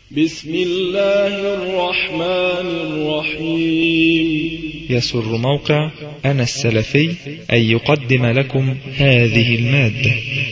بسم الله الرحمن الرحيم يسر موقع أنا السلفي أن يقدم لكم هذه المادة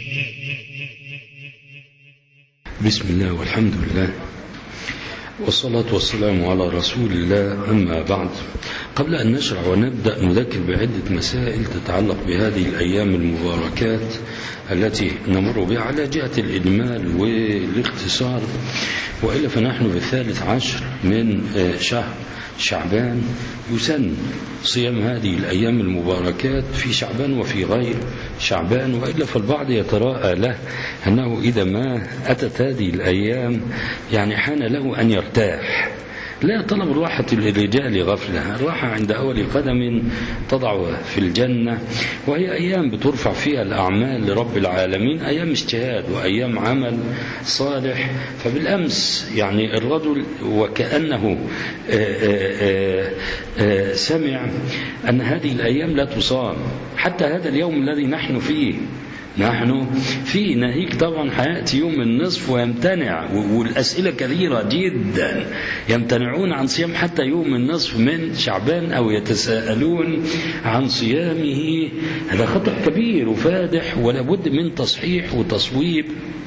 بسم الله والحمد لله والصلاة والسلام على رسول الله أما بعد قبل أن نشرع ونبدأ نذكر بعدة مسائل تتعلق بهذه الأيام المباركات التي نمر بها على جهة الإجمال والاختصار وإلا فنحن في الثالث عشر من شهر شعبان يسن صيام هذه الأيام المباركات في شعبان وفي غير شعبان وإلا فالبعض يتراءى له أنه إذا ما أتت هذه الأيام يعني حان له أن يرتاح لا طلب الراحة للرجال غفلة الراحة عند أول قدم تضع في الجنة وهي أيام بترفع فيها الأعمال لرب العالمين أيام اجتهاد وأيام عمل صالح فبالأمس يعني الرجل وكأنه آآ آآ سمع أن هذه الأيام لا تصام حتى هذا اليوم الذي نحن فيه نحن في ناهيك طبعا حياتي يوم النصف ويمتنع والأسئلة كثيرة جدا يمتنعون عن صيام حتى يوم النصف من شعبان أو يتساءلون عن صيامه هذا خطأ كبير وفادح ولا بد من تصحيح وتصويب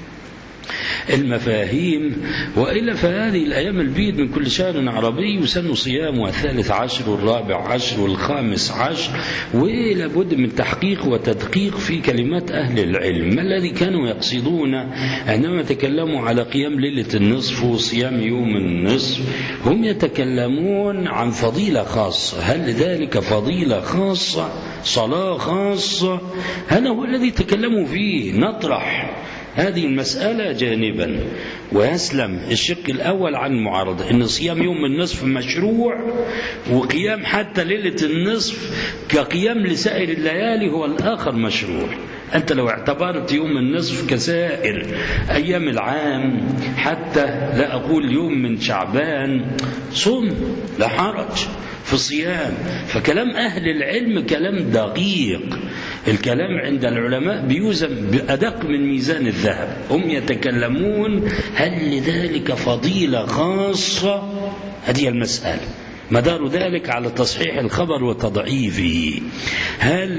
المفاهيم وإلا فهذه الأيام البيض من كل شهر عربي يسن صيامها الثالث عشر والرابع عشر والخامس عشر ولا بد من تحقيق وتدقيق في كلمات أهل العلم ما الذي كانوا يقصدون عندما تكلموا على قيام ليلة النصف وصيام يوم النصف هم يتكلمون عن فضيلة خاصة هل ذلك فضيلة خاصة صلاة خاصة هذا هو الذي تكلموا فيه نطرح هذه المسألة جانبا ويسلم الشق الأول عن المعارضة إن صيام يوم النصف مشروع وقيام حتى ليلة النصف كقيام لسائر الليالي هو الآخر مشروع أنت لو اعتبرت يوم النصف كسائر أيام العام حتى لا أقول يوم من شعبان صم لا حرج في الصيام فكلام أهل العلم كلام دقيق الكلام عند العلماء بيوزن بأدق من ميزان الذهب هم يتكلمون هل لذلك فضيلة خاصة هذه المسألة مدار ذلك على تصحيح الخبر وتضعيفه هل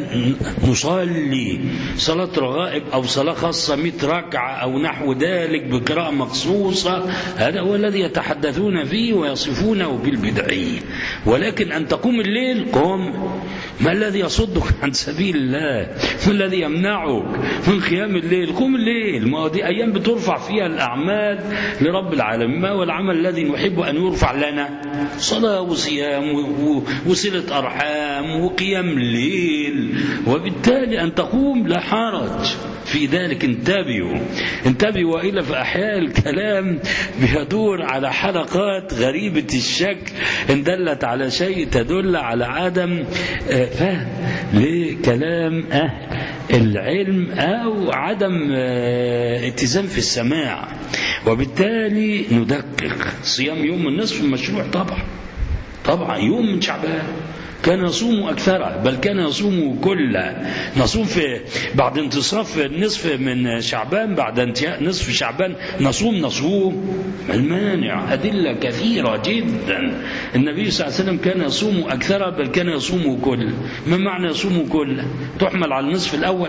نصلي صلاة رغائب أو صلاة خاصة 100 ركعة أو نحو ذلك بقراءة مخصوصة هذا هو الذي يتحدثون فيه ويصفونه بالبدعي ولكن أن تقوم الليل قم ما الذي يصدك عن سبيل الله ما الذي يمنعك من قيام الليل قم الليل ما دي أيام بترفع فيها الأعمال لرب العالمين ما هو العمل الذي نحب أن يرفع لنا صلاة وصيام وصلة أرحام وقيام ليل وبالتالي أن تقوم لا حرج في ذلك انتبهوا انتبهوا وإلا فأحياء الكلام بيدور على حلقات غريبة الشكل إن دلت على شيء تدل على عدم فهم لكلام أهل العلم أو عدم اتزان في السماع وبالتالي ندقق صيام يوم النصف مشروع طبعا طبعا يوم من شعبان كان يصوم أكثر بل كان يصوم كله نصوم في بعد انتصاف النصف من شعبان بعد انتهاء نصف شعبان نصوم نصوم المانع أدلة كثيرة جدا النبي صلى الله عليه وسلم كان يصوم أكثر بل كان يصوم كله ما معنى يصوم كله تحمل على النصف الأول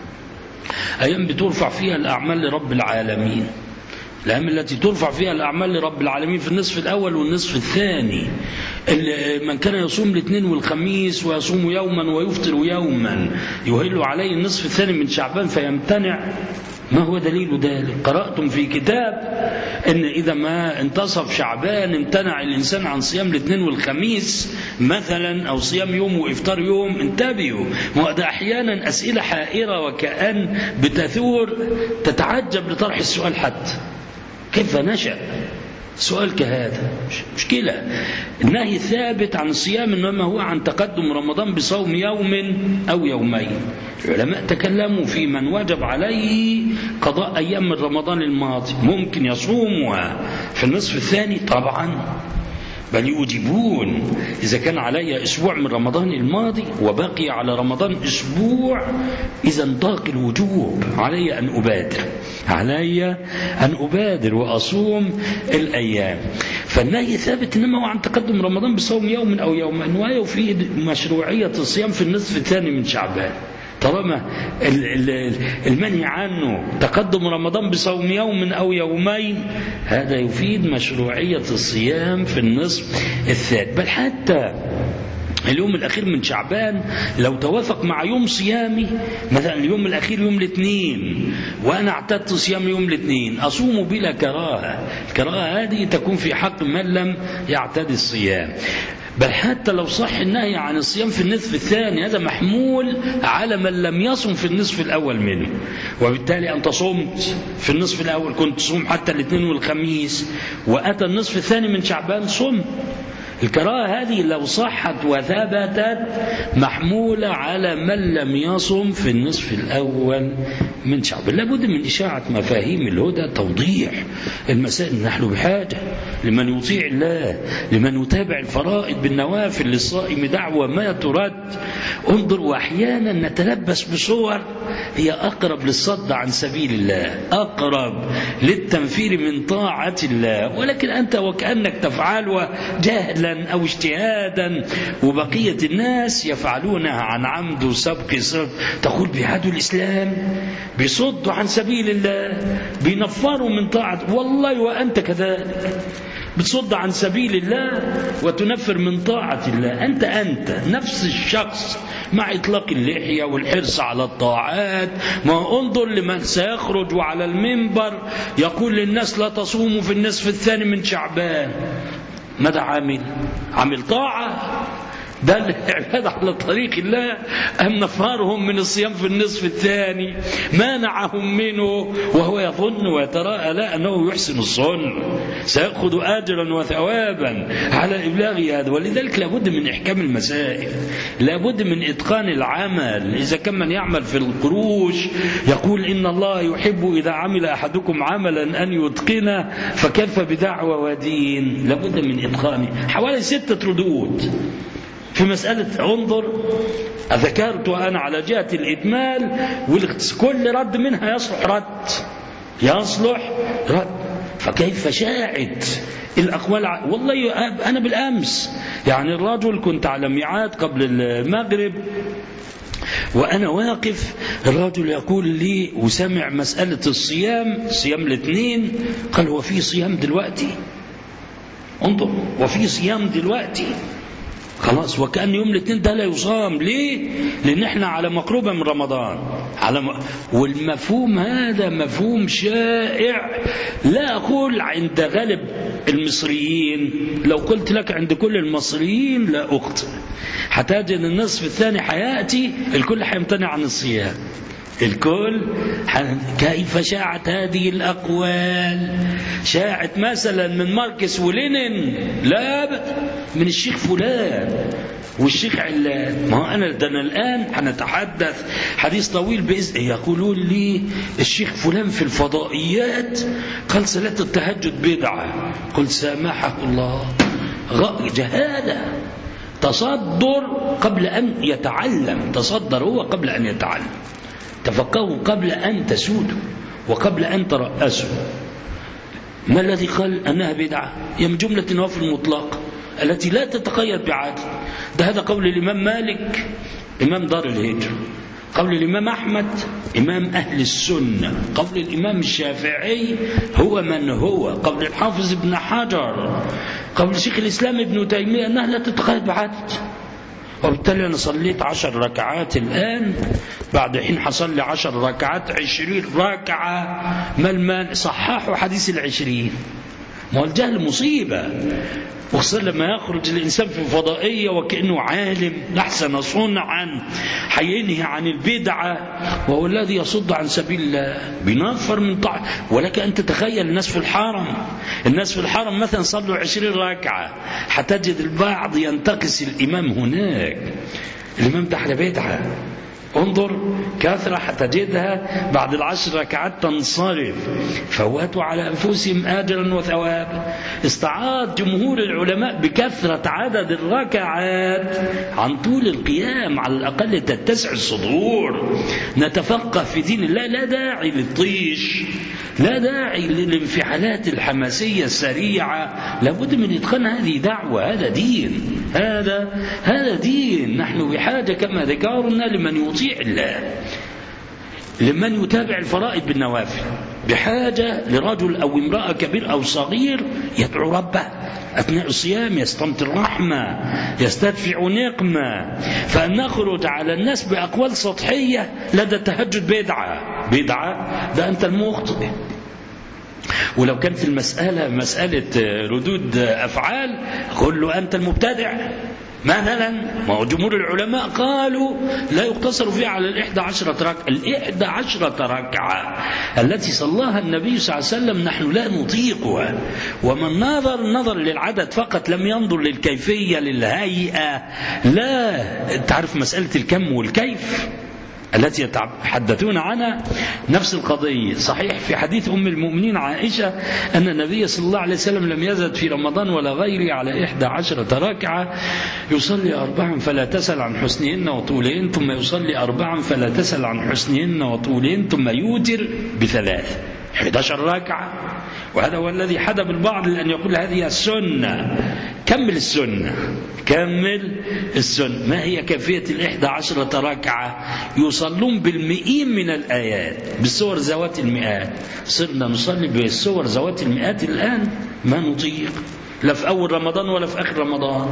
أيام بترفع فيها الأعمال لرب العالمين الأيام التي ترفع فيها الأعمال لرب العالمين في النصف الأول والنصف الثاني من كان يصوم الاثنين والخميس ويصوم يوما ويفطر يوما يهل عليه النصف الثاني من شعبان فيمتنع ما هو دليل ذلك قرأتم في كتاب ان اذا ما انتصف شعبان امتنع الانسان عن صيام الاثنين والخميس مثلا او صيام يوم وافطار يوم انتبهوا وده احيانا اسئله حائره وكأن بتثور تتعجب لطرح السؤال حتى كيف نشأ سؤال كهذا مشكلة النهي ثابت عن الصيام إنما هو عن تقدم رمضان بصوم يوم أو يومين العلماء تكلموا في من وجب عليه قضاء أيام من رمضان الماضي ممكن يصومها في النصف الثاني طبعا بل يوجبون إذا كان علي أسبوع من رمضان الماضي وبقي على رمضان أسبوع إذا ضاق الوجوب علي أن أبادر علي أن أبادر وأصوم الأيام فالنهي ثابت إنما هو عن تقدم رمضان بصوم يوم أو يومين ويفيد مشروعية الصيام في النصف الثاني من شعبان طالما المنهي عنه تقدم رمضان بصوم يوم أو يومين هذا يفيد مشروعية الصيام في النصف الثاني بل حتى اليوم الأخير من شعبان لو توافق مع يوم صيامي مثلا اليوم الأخير يوم الاثنين وأنا اعتدت صيام يوم الاثنين أصوم بلا كراهة الكراهة هذه تكون في حق من لم يعتد الصيام بل حتى لو صح النهي عن الصيام في النصف الثاني هذا محمول على من لم يصم في النصف الأول منه وبالتالي أنت صمت في النصف الأول كنت تصوم حتى الاثنين والخميس وأتى النصف الثاني من شعبان صم الكراهة هذه لو صحت وثبتت محمولة على من لم يصم في النصف الأول من شعبان لابد من إشاعة مفاهيم الهدى توضيح المسائل نحن بحاجة لمن يطيع الله لمن يتابع الفرائض بالنوافل للصائم دعوة ما ترد انظر وأحيانا نتلبس بصور هي أقرب للصد عن سبيل الله أقرب للتنفير من طاعة الله ولكن أنت وكأنك تفعل جهلا أو اجتهادا وبقية الناس يفعلونها عن عمد وسبق سبق تقول بيعادوا الإسلام بيصدوا عن سبيل الله بينفروا من طاعة والله وأنت كذلك بتصد عن سبيل الله وتنفر من طاعة الله أنت أنت نفس الشخص مع إطلاق اللحية والحرص على الطاعات ما انظر لمن سيخرج وعلى المنبر يقول للناس لا تصوموا في النصف الثاني من شعبان ماذا عامل عامل طاعة ده الاعتاد على طريق الله أم نفرهم من الصيام في النصف الثاني مانعهم منه وهو يظن ويتراءى لا أنه يحسن الظن سيأخذ أجرا وثوابا على إبلاغ هذا ولذلك لابد من إحكام المسائل لابد من إتقان العمل إذا كان من يعمل في القروش يقول إن الله يحب إذا عمل أحدكم عملا أن يتقنه فكيف بدعوة ودين لابد من إتقانه حوالي ستة ردود في مسألة انظر ذكرت أنا على جهة الإجمال كل رد منها يصلح رد يصلح رد فكيف شاعت الأقوال والله أنا بالأمس يعني الرجل كنت على ميعاد قبل المغرب وأنا واقف الرجل يقول لي وسمع مسألة الصيام صيام الاثنين قال هو في صيام دلوقتي انظر وفي صيام دلوقتي خلاص وكأن يوم الاثنين ده لا يصام ليه لأن احنا على مقربة من رمضان على م... والمفهوم هذا مفهوم شائع لا أقول عند غالب المصريين لو قلت لك عند كل المصريين لا أخطئ هتجد النصف الثاني حياتي الكل هيمتنع عن الصيام الكل كيف شاعت هذه الأقوال شاعت مثلا من ماركس ولينين لا من الشيخ فلان والشيخ علان ما هو أنا ده أنا الآن هنتحدث حديث طويل بإذن يقولون لي الشيخ فلان في الفضائيات قال صلاة التهجد بدعة قل سامحه الله جهالة تصدر قبل أن يتعلم تصدر هو قبل أن يتعلم تفقهوا قبل أن تسودوا وقبل أن ترأسوا ما الذي قال أنها بدعة هي من جملة النوافل المطلقة التي لا تتقيد بعادل ده هذا قول الإمام مالك إمام دار الهجرة قول الإمام أحمد إمام أهل السنة قول الإمام الشافعي هو من هو قول الحافظ ابن حجر قول شيخ الإسلام ابن تيمية أنها لا تتقيد بعدد وبالتالي أنا صليت عشر ركعات الآن بعد حين حصل لي عشر ركعات عشرين ركعة ما المال صححوا حديث العشرين ما هو الجهل مصيبة وخصوصا لما يخرج الإنسان في فضائية وكأنه عالم أحسن صنعا حينهي عن البدعة وهو الذي يصد عن سبيل الله بينفر من طاعة ولك أن تتخيل الناس في الحرم الناس في الحرم مثلا صلوا عشرين ركعة حتجد البعض ينتقص الإمام هناك الإمام ده على بدعة انظر كثرة تجدها بعد العشر ركعات تنصرف فواتوا على أنفسهم آجرا وثوابا استعاض جمهور العلماء بكثرة عدد الركعات عن طول القيام على الأقل تتسع الصدور نتفقه في دين الله لا داعي للطيش لا داعي للانفعالات الحماسية السريعة لابد من إتقان هذه دعوة هذا دين هذا هذا دين نحن بحاجة كما ذكرنا لمن يطيع الله لمن يتابع الفرائض بالنوافل بحاجة لرجل أو امرأة كبير أو صغير يدعو ربه أثناء الصيام يستمطر رحمة يستدفع نقمة فأن نخرج على الناس بأقوال سطحية لدى التهجد بدعة بدعة ده أنت المخطئ ولو كانت المسألة مسألة ردود أفعال قل له أنت المبتدع مثلا ما هو جمهور العلماء قالوا لا يقتصر فيها على الإحدى عشرة ركعة الإحدى عشرة ركعة التي صلاها النبي صلى الله عليه وسلم نحن لا نطيقها ومن نظر نظر للعدد فقط لم ينظر للكيفية للهيئة لا تعرف مسألة الكم والكيف التي يتحدثون عنها نفس القضية صحيح في حديث أم المؤمنين عائشة أن النبي صلى الله عليه وسلم لم يزد في رمضان ولا غيره على إحدى عشرة ركعة يصلي أربعا فلا تسأل عن حسنهن وطولهن ثم يصلي أربعا فلا تسأل عن حسنهن وطولهن ثم يوتر بثلاث 11 ركعة وهذا هو الذي حدب البعض لأن يقول هذه السنة كمل السنة كمل السنة ما هي كيفية الإحدى عشرة ركعة يصلون بالمئين من الآيات بالسور ذوات المئات صرنا نصلي بالسور ذوات المئات الآن ما نطيق لا في أول رمضان ولا في آخر رمضان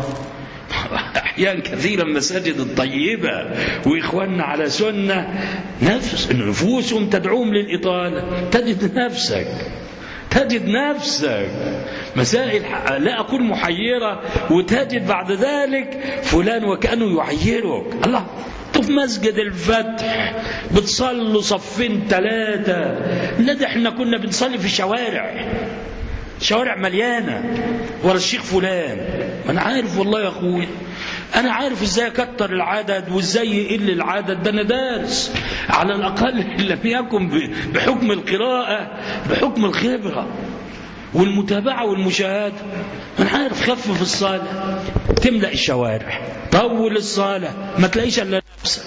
أحيان كثيرا مساجد الطيبة وإخواننا على سنة نفس نفوسهم تدعوهم للإطالة تجد نفسك تجد نفسك مسائل لا أكون محيرة وتجد بعد ذلك فلان وكأنه يعيرك الله في مسجد الفتح بتصلوا صفين ثلاثة لا ده احنا كنا بنصلي في الشوارع شوارع مليانة ورا الشيخ فلان ما أنا عارف والله يا أخويا أنا عارف إزاي أكتر العدد وإزاي يقل العدد ده أنا دارس على الأقل إن لم يكن بحكم القراءة بحكم الخبرة والمتابعة والمشاهدة أنا عارف خفف الصلاة تملأ الشوارع طول الصلاة ما تلاقيش إلا نفسك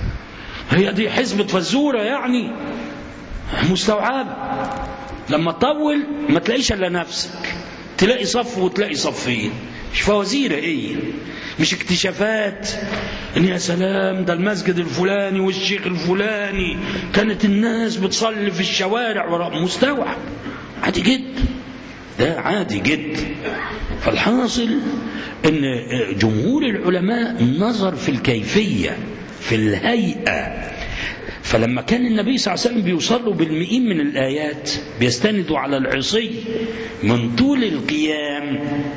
هي دي حزبة فزورة يعني مستوعبة لما تطول ما تلاقيش الا نفسك تلاقي صف وتلاقي صفين مش فوازير ايه مش اكتشافات ان يا سلام ده المسجد الفلاني والشيخ الفلاني كانت الناس بتصلي في الشوارع وراء مستوعب عادي جدا ده عادي جدا فالحاصل ان جمهور العلماء نظر في الكيفيه في الهيئه فلما كان النبي صلى الله عليه وسلم بيصلوا بالمئين من الآيات بيستندوا على العصي من طول القيام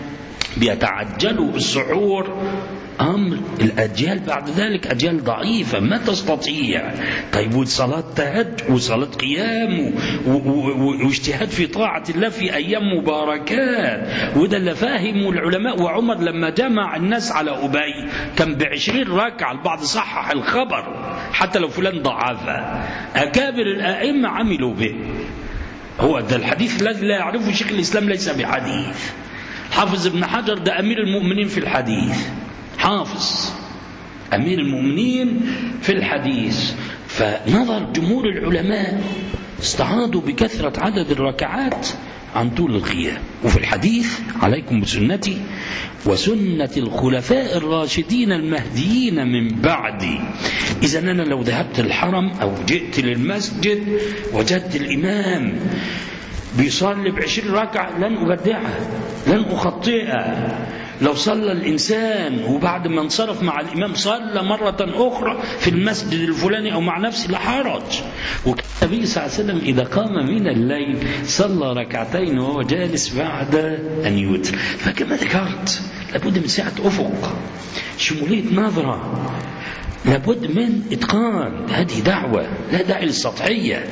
بيتعجلوا السحور أمر الأجيال بعد ذلك أجيال ضعيفة ما تستطيع طيب وصلاة تهج وصلاة قيام واجتهاد في طاعة الله في أيام مباركات وده اللي فاهمه العلماء وعمر لما جمع الناس على أبي كان بعشرين ركعة البعض صحح الخبر حتى لو فلان ضعفه أكابر الأئمة عملوا به هو ده الحديث الذي لا يعرفه شيخ الإسلام ليس بحديث حافظ ابن حجر ده أمير المؤمنين في الحديث حافظ أمير المؤمنين في الحديث فنظر جمهور العلماء استعاضوا بكثرة عدد الركعات عن طول القيام وفي الحديث عليكم بسنتي وسنة الخلفاء الراشدين المهديين من بعدي إذا أنا لو ذهبت الحرم أو جئت للمسجد وجدت الإمام بيصلي بعشرين ركعة لن أبدعها لن أخطئها لو صلى الإنسان وبعد ما انصرف مع الإمام صلى مرة أخرى في المسجد الفلاني أو مع نفسه لا حرج وكان النبي صلى الله عليه وسلم إذا قام من الليل صلى ركعتين وهو جالس بعد أن يوتر فكما ذكرت لابد من سعة أفق شمولية نظرة لابد من إتقان هذه دعوة لا داعي للسطحية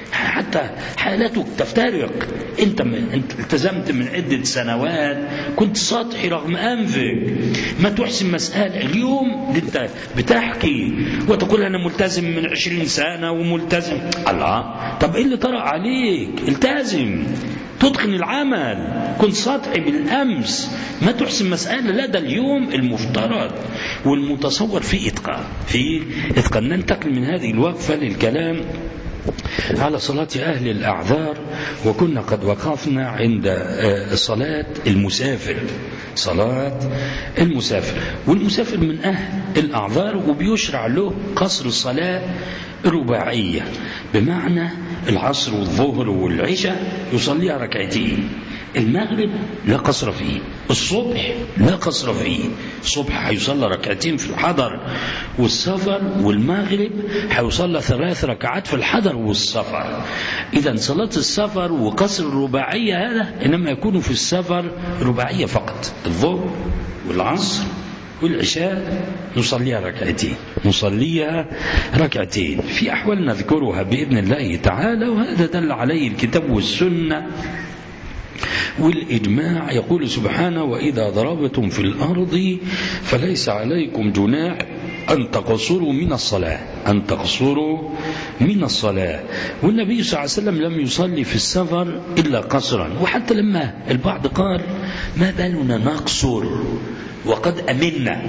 حتى حالتك تفترق انت انت التزمت من عده سنوات كنت سطحي رغم انفك ما تحسن مساله اليوم انت بتحكي وتقول انا ملتزم من عشرين سنه وملتزم الله طب ايه اللي طرأ عليك التزم تتقن العمل كنت سطحي بالامس ما تحسن مساله لا ده اليوم المفترض والمتصور في اتقان في اتقان ننتقل من هذه الوقفه للكلام على صلاة أهل الأعذار وكنا قد وقفنا عند صلاة المسافر صلاة المسافر والمسافر من أهل الأعذار وبيشرع له قصر الصلاة رباعية بمعنى العصر والظهر والعشاء يصليها ركعتين المغرب لا قصر فيه الصبح لا قصر فيه الصبح هيصلى ركعتين في الحضر والسفر والمغرب هيصلى ثلاث ركعات في الحضر والسفر إذا صلاة السفر وقصر الرباعية هذا إنما يكون في السفر رباعية فقط الظهر والعصر والعشاء نصليها ركعتين نصليها ركعتين في أحوال نذكرها بإذن الله تعالى وهذا دل عليه الكتاب والسنة والإجماع يقول سبحانه وإذا ضربتم في الأرض فليس عليكم جناح أن تقصروا من الصلاة أن تقصروا من الصلاة والنبي صلى الله عليه وسلم لم يصلي في السفر إلا قصرا وحتى لما البعض قال ما بالنا نقصر وقد أمنا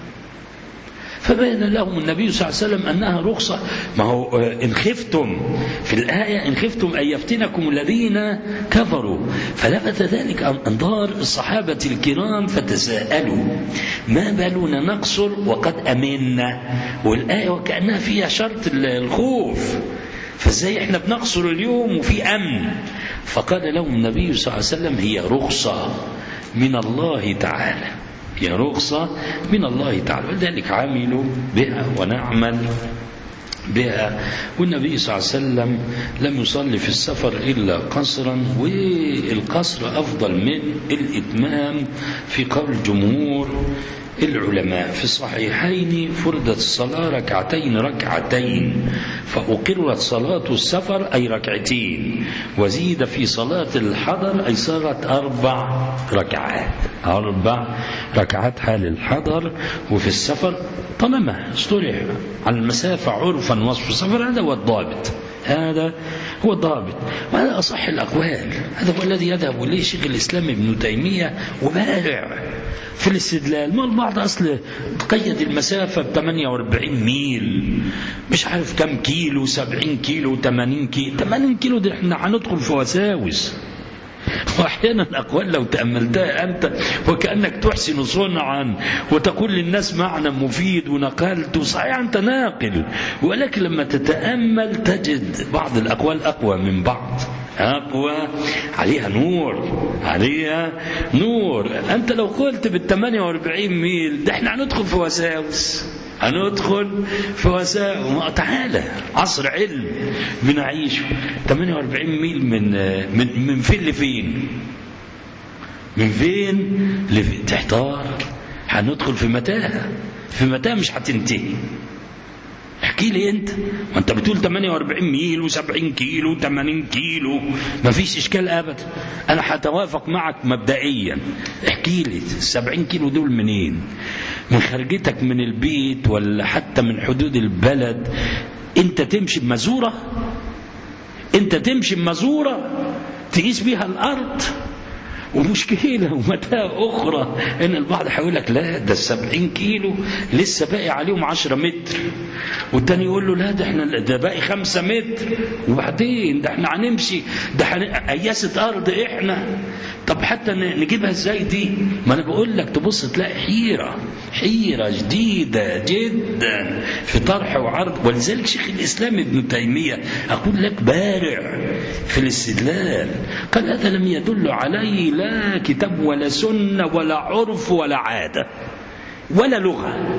فبين لهم النبي صلى الله عليه وسلم أنها رخصة ما هو إن خفتم في الآية إن خفتم أن يفتنكم الذين كفروا فلفت ذلك أنظار الصحابة الكرام فتساءلوا ما بالنا نقصر وقد أمنا والآية وكأنها فيها شرط الخوف فازاي احنا بنقصر اليوم وفي امن فقال لهم النبي صلى الله عليه وسلم هي رخصه من الله تعالى هي رخصة من الله تعالى ولذلك عملوا بها ونعمل بها والنبي صلى الله عليه وسلم لم يصلي في السفر إلا قصرا والقصر أفضل من الإتمام في قول جمهور العلماء في الصحيحين فرضت الصلاة ركعتين ركعتين فأقرت صلاة السفر أي ركعتين وزيد في صلاة الحضر أي صارت أربع ركعات أربع ركعات حال الحضر وفي السفر طالما اصطلح على المسافة عرفا وصف السفر هذا هو الضابط هذا هو الضابط وهذا أصح الأقوال هذا هو الذي يذهب إليه شيخ الإسلام ابن تيمية وبارع في الاستدلال ما البعض أصل قيد المسافة ب 48 ميل مش عارف كم كيلو 70 كيلو 80 كيلو 80 كيلو دي احنا هندخل في وساوس واحيانا الاقوال لو تاملتها انت وكانك تحسن صنعا وتقول للناس معنى مفيد ونقلت صحيح انت ناقل ولكن لما تتامل تجد بعض الاقوال اقوى من بعض أقوى عليها نور عليها نور أنت لو قلت بال 48 ميل ده احنا هندخل في وساوس هندخل في وسائل تعالى عصر علم بنعيشه 48 ميل من من من فين لفين؟ من فين لفين؟ تحتار هندخل في متاهه في متاهه مش هتنتهي احكي لي انت ما انت بتقول 48 ميل و70 كيلو و80 كيلو ما فيش اشكال ابدا انا هتوافق معك مبدئيا احكي لي ال 70 كيلو دول منين من خرجتك من البيت ولا حتى من حدود البلد انت تمشي بمزوره انت تمشي بمزوره تقيس بيها الارض ومشكلة ومتاهة أخرى إن البعض هيقول لك لا ده السبعين كيلو لسه باقي عليهم عشرة متر والتاني يقول له لا ده احنا ده باقي خمسة متر وبعدين ده احنا هنمشي ده قياسة أرض احنا طب حتى نجيبها ازاي دي ما انا بقول لك تبص تلاقي حيرة حيرة جديدة جدا في طرح وعرض ولذلك شيخ الإسلام ابن تيمية أقول لك بارع في الاستدلال قال هذا لم يدل عليه لا كتاب ولا سنة ولا عرف ولا عادة ولا لغة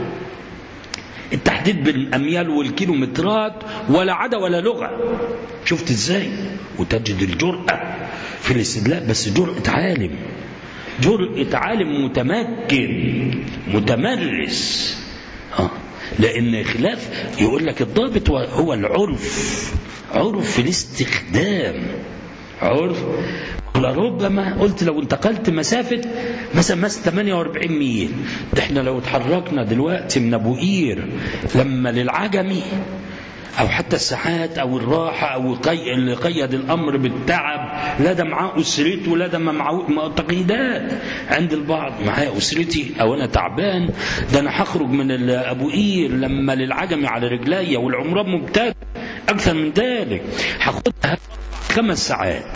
التحديد بالأميال والكيلومترات ولا عادة ولا لغة شفت ازاي وتجد الجرأة في الاستدلال بس جرأة عالم جرأة عالم متمكن متمرس آه. لأن خلاف يقول لك الضابط هو العرف عرف الاستخدام عرف لربما قلت لو انتقلت مسافة مثلا مثلا 48 ميل ده احنا لو اتحركنا دلوقتي من ابو قير لما للعجمي او حتى الساعات او الراحه او قي... اللي قيد الامر بالتعب لا ده معاه اسرته لا ده ما معاه تقييدات عند البعض معايا اسرتي او انا تعبان ده انا هخرج من ابو قير لما للعجمي على رجليا والعمران ممتد اكثر من ذلك هاخدها خمس ساعات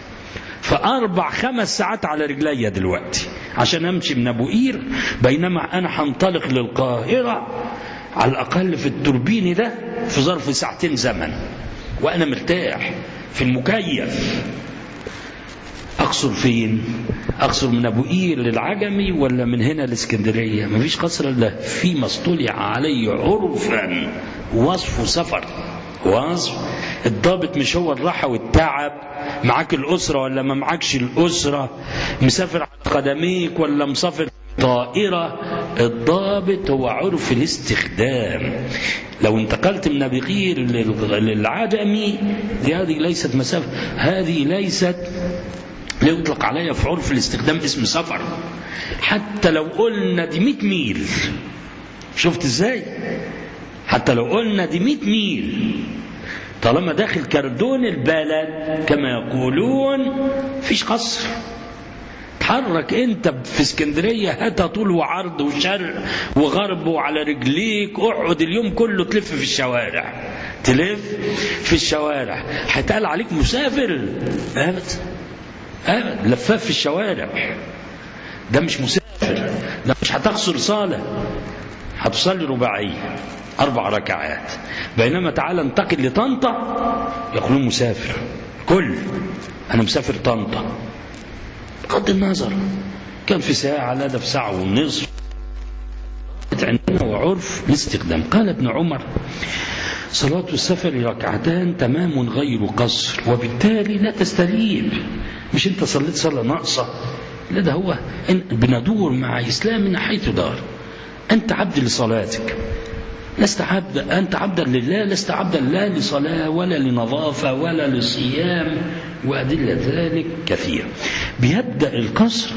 فأربع خمس ساعات على رجليا دلوقتي عشان أمشي من أبو قير بينما أنا هنطلق للقاهرة على الأقل في التوربين ده في ظرف ساعتين زمن وأنا مرتاح في المكيف أقصر فين؟ أقصر من أبو قير للعجمي ولا من هنا لإسكندرية؟ مفيش قصر إلا في ما اصطلع عليه عرفا وصف سفر وصف الضابط مش هو الراحة والتعب معاك الأسرة ولا ما معاكش الأسرة مسافر على قدميك ولا مسافر طائرة الضابط هو عرف الاستخدام لو انتقلت من بقير للعجمي هذه ليست مسافة هذه ليست لا يطلق عليها في عرف الاستخدام اسم سفر حتى لو قلنا دي 100 ميل شفت ازاي حتى لو قلنا دي 100 ميل طالما داخل كردون البلد كما يقولون فيش قصر تحرك انت في اسكندرية هاتها طول وعرض وشرق وغرب وعلى رجليك اقعد اليوم كله تلف في الشوارع تلف في الشوارع هيتقال عليك مسافر ابدا ابدا لفاف في الشوارع ده مش مسافر ده مش هتخسر صالة هتصلي رباعية أربع ركعات بينما تعال انتقل لطنطا يقولون مسافر كل أنا مسافر طنطا بغض النظر كان في ساعة لا ده في ساعة ونصف عندنا وعرف الاستخدام قال ابن عمر صلاة السفر ركعتان تمام غير قصر وبالتالي لا تستريب مش انت صليت صلاة ناقصة لا ده هو بندور مع إسلامنا حيث دار أنت عبد لصلاتك لست عبد أنت عبدا لله لست عبدا لا لصلاة ولا لنظافة ولا لصيام وأدلة ذلك كثير بيبدأ القصر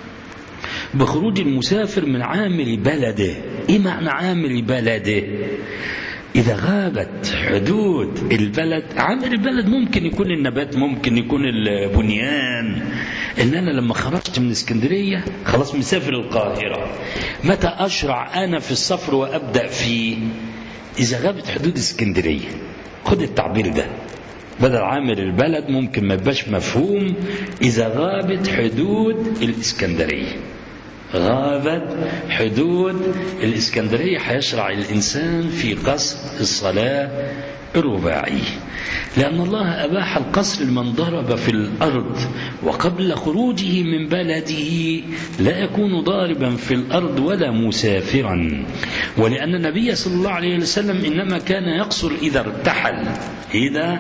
بخروج المسافر من عامل بلده إيه معنى عامل بلده إذا غابت حدود البلد عامل البلد ممكن يكون النبات ممكن يكون البنيان إن أنا لما خرجت من اسكندرية خلاص مسافر القاهرة متى أشرع أنا في السفر وأبدأ فيه إذا غابت حدود اسكندرية خد التعبير ده بدل عامل البلد ممكن ما يبقاش مفهوم إذا غابت حدود الإسكندرية غابت حدود الإسكندرية هيشرع الإنسان في قصر الصلاة الرباعية لأن الله أباح القصر لمن ضرب في الأرض وقبل خروجه من بلده لا يكون ضاربا في الأرض ولا مسافرا ولأن النبي صلى الله عليه وسلم إنما كان يقصر إذا ارتحل إذا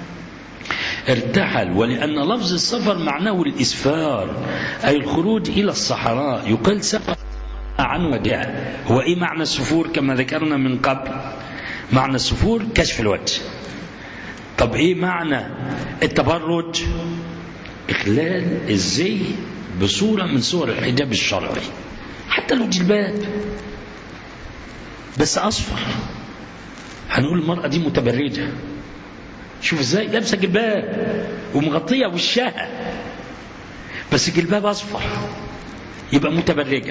ارتحل ولأن لفظ السفر معناه الإسفار أي الخروج إلى الصحراء يقال سفر عن وجه هو إيه معنى السفور كما ذكرنا من قبل معنى السفور كشف الوجه طب إيه معنى التبرج إخلال الزي بصورة من صور الحجاب الشرعي حتى لو جلباب بس أصفر هنقول المرأة دي متبرجة شوف ازاي لابسه جلباب ومغطيه وشها بس جلباب اصفر يبقى متبرجه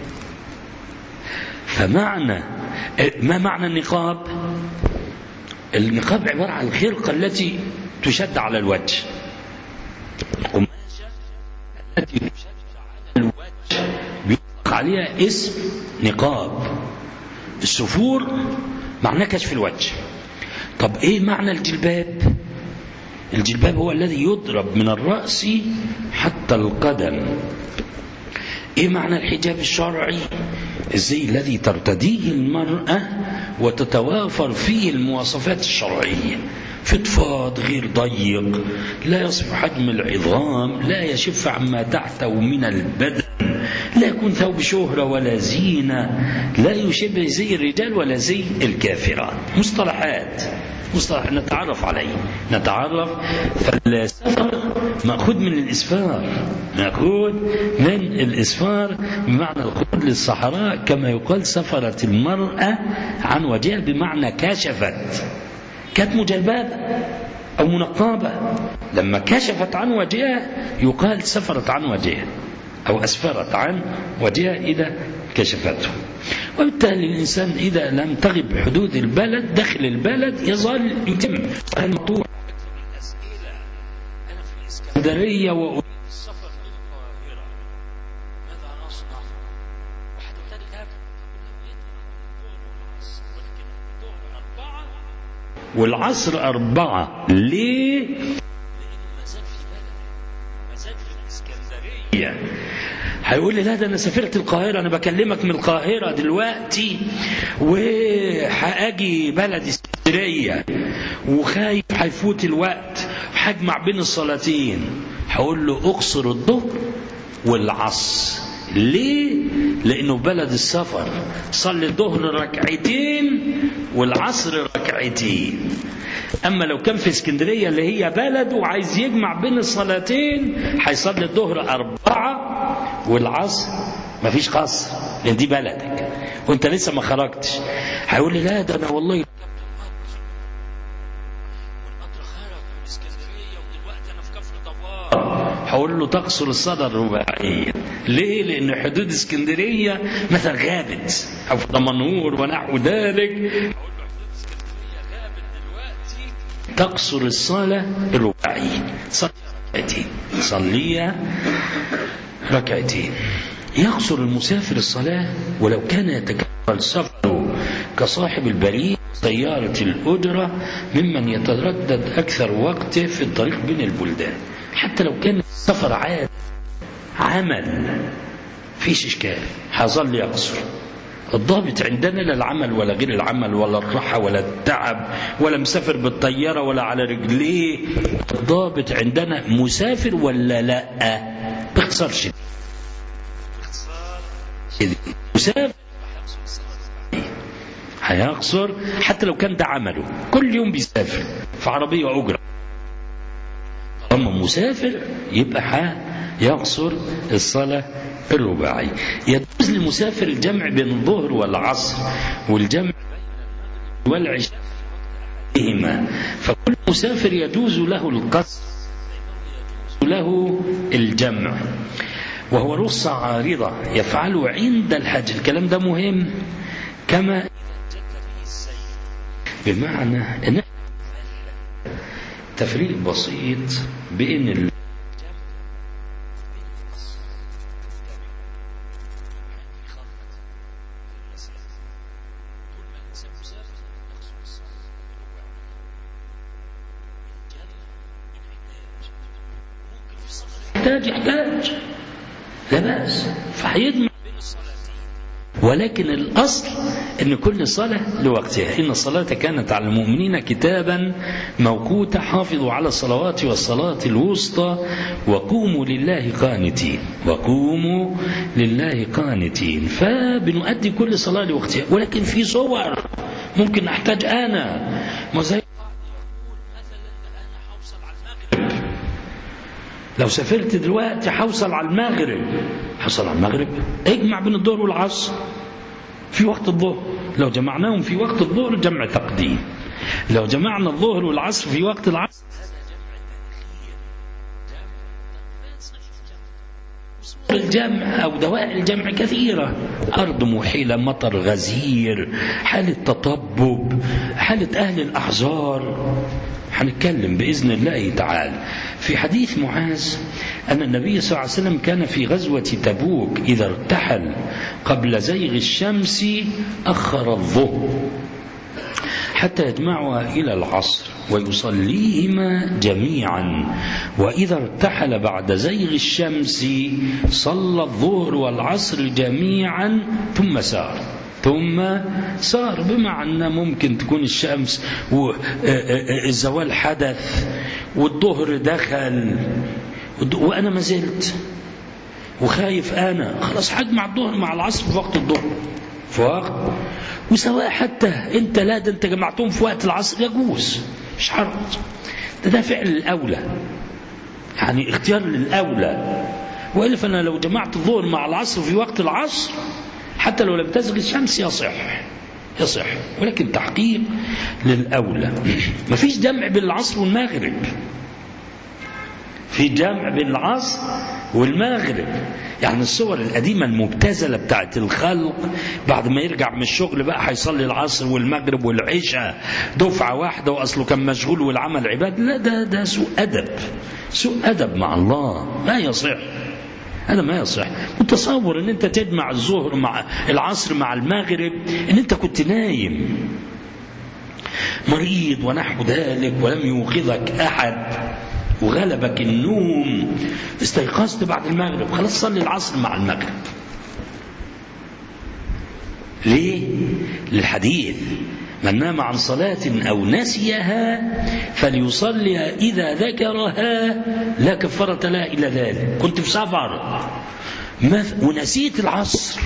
فمعنى ما معنى النقاب النقاب عباره عن الخرقه التي تشد على الوجه القماشه التي تشد على الوجه بيطلق عليها اسم نقاب السفور معناه كشف الوجه طب ايه معنى الجلباب الجلباب هو الذي يضرب من الرأس حتى القدم ايه معنى الحجاب الشرعي الزي الذي ترتديه المرأة وتتوافر فيه المواصفات الشرعية فضفاض غير ضيق لا يصف حجم العظام لا يشف عما تحته من البدن لا يكون ثوب شهرة ولا زينة لا يشبه زي الرجال ولا زي الكافرات مصطلحات مصطلح نتعرف عليه نتعرف فالسفر مأخوذ من الإسفار مأخوذ من الإسفار بمعنى الخروج للصحراء كما يقال سفرت المرأة عن وجهها بمعنى كشفت كانت مجلبابة أو منقابة لما كشفت عن وجهها يقال سفرت عن وجهها أو أسفرت عن وجهها إذا كشفته وبالتالي الإنسان إذا لم تغب حدود البلد داخل البلد يظل يتم الموضوع الإسكندرية وأريد السفر للقاهرة ماذا نصنع؟ واحد يبتدئ هذا ولكن الظهر أربعة والعصر أربعة ليه؟ لأنه ما زال في بلد ما زال في الإسكندرية هيقول لي لا ده انا سافرت القاهره انا بكلمك من القاهره دلوقتي وهاجي بلد اسكندريه وخايف هيفوت الوقت هجمع بين الصلاتين هقول له اقصر الظهر والعصر ليه؟ لأنه بلد السفر صلي الظهر ركعتين والعصر ركعتين أما لو كان في اسكندرية اللي هي بلد وعايز يجمع بين الصلاتين هيصلي الظهر أربعة والعصر مفيش قصر لأن دي بلدك وأنت لسه ما خرجتش هيقول لي لا ده أنا والله هقول له تقصر الصدى الرباعية ليه لأن حدود اسكندرية مثلا غابت أو في دمنهور ونحو ذلك تقصر الصلاة الرباعية صلي ركعتين صليها ركعتين يقصر المسافر الصلاة ولو كان يتكفل سفره كصاحب البريد سيارة الأجرة ممن يتردد أكثر وقته في الطريق بين البلدان حتى لو كان السفر عاد عمل فيش إشكال هظل يقصر الضابط عندنا لا العمل ولا غير العمل ولا الراحة ولا التعب ولا مسافر بالطيارة ولا على رجليه الضابط عندنا مسافر ولا لا باختصار شديد مسافر هيقصر حتى لو كان ده عمله كل يوم بيسافر في عربية أجرة أما مسافر يبقى يقصر الصلاة الرباعية يجوز للمسافر الجمع بين الظهر والعصر والجمع والعشاء فكل مسافر يجوز له القصر له الجمع وهو رخصة عارضة يفعله عند الحج الكلام ده مهم كما بمعنى ان تفريق بسيط بين ال... يحتاج يحتاج لا بأس فهيجمع ولكن الأصل أن كل صلاة لوقتها إن الصلاة كانت على المؤمنين كتابا موقوتا حافظوا على الصلوات والصلاة الوسطى وقوموا لله قانتين وقوموا لله قانتين فبنؤدي كل صلاة لوقتها ولكن في صور ممكن أحتاج أنا ما زي لو سافرت دلوقتي حوصل على المغرب حصل على المغرب اجمع بين الظهر والعصر في وقت الظهر لو جمعناهم في وقت الظهر جمع تقديم لو جمعنا الظهر والعصر في وقت العصر الجمع أو دواء الجمع كثيرة أرض محيلة مطر غزير حالة تطبب حالة أهل الأحزار هنتكلم بإذن الله تعالى في حديث معاذ أن النبي صلى الله عليه وسلم كان في غزوة تبوك إذا ارتحل قبل زيغ الشمس أخر الظهر حتى يجمعها إلى العصر ويصليهما جميعا وإذا ارتحل بعد زيغ الشمس صلى الظهر والعصر جميعا ثم سار ثم صار بمعنى ممكن تكون الشمس والزوال حدث والظهر دخل وأنا ما زلت وخايف أنا خلاص هجمع الظهر مع العصر في وقت الظهر في وقت وسواء حتى أنت لا ده أنت جمعتهم في وقت العصر يجوز مش حرج ده ده فعل الأولى يعني اختيار للأولى وإلا فأنا لو جمعت الظهر مع العصر في وقت العصر حتى لو لم تزغ الشمس يصح يصح ولكن تحقيق للأولى ما فيش جمع بين العصر والمغرب في جمع بين العصر والمغرب يعني الصور القديمة المبتذلة بتاعت الخلق بعد ما يرجع من الشغل بقى هيصلي العصر والمغرب والعشاء دفعة واحدة وأصله كان مشغول والعمل عباد لا ده ده سوء أدب سوء أدب مع الله ما يصح هذا ما يصح متصور ان انت تجمع الظهر مع العصر مع المغرب ان انت كنت نايم مريض ونحو ذلك ولم يوقظك احد وغلبك النوم استيقظت بعد المغرب خلاص صلي العصر مع المغرب ليه للحديث من نام عن صلاة أو نسيها فليصليها إذا ذكرها لا كفارة لها إلا ذلك كنت في سفر ونسيت العصر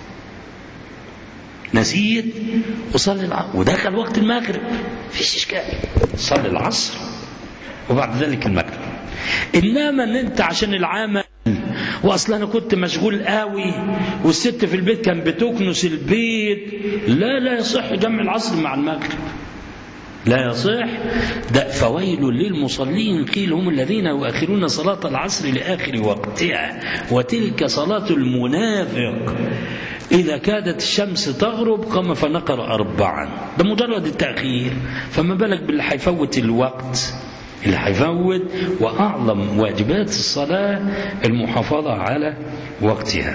نسيت وصلي العصر ودخل وقت المغرب فيش إشكال صلي العصر وبعد ذلك المغرب إنما أن أنت عشان العمل واصلا انا كنت مشغول قوي والست في البيت كان بتكنس البيت لا لا يصح جمع العصر مع المغرب لا يصح ده فويل للمصلين قيل هم الذين يؤخرون صلاة العصر لآخر وقتها وتلك صلاة المنافق إذا كادت الشمس تغرب قام فنقر أربعا ده مجرد التأخير فما بالك باللي هيفوت الوقت اللي هيفوت وأعظم واجبات الصلاة المحافظة على وقتها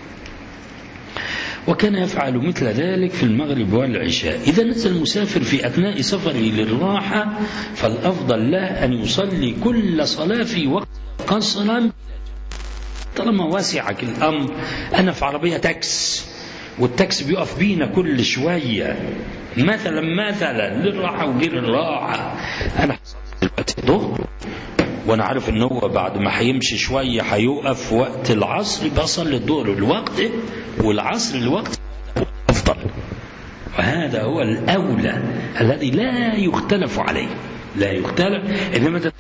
وكان يفعل مثل ذلك في المغرب والعشاء إذا نزل المسافر في أثناء سفره للراحة فالأفضل له أن يصلي كل صلاة في وقت قصرا طالما واسعك الأمر أنا في عربية تاكس والتاكس بيقف بينا كل شوية مثلا مثلا للراحة وغير الراحة أنا دلوقتي الظهر وانا عارف ان هو بعد ما هيمشي شويه هيوقف وقت العصر يبقى اصلي الظهر الوقت والعصر الوقت افضل وهذا هو الاولى الذي لا يختلف عليه لا يختلف انما ده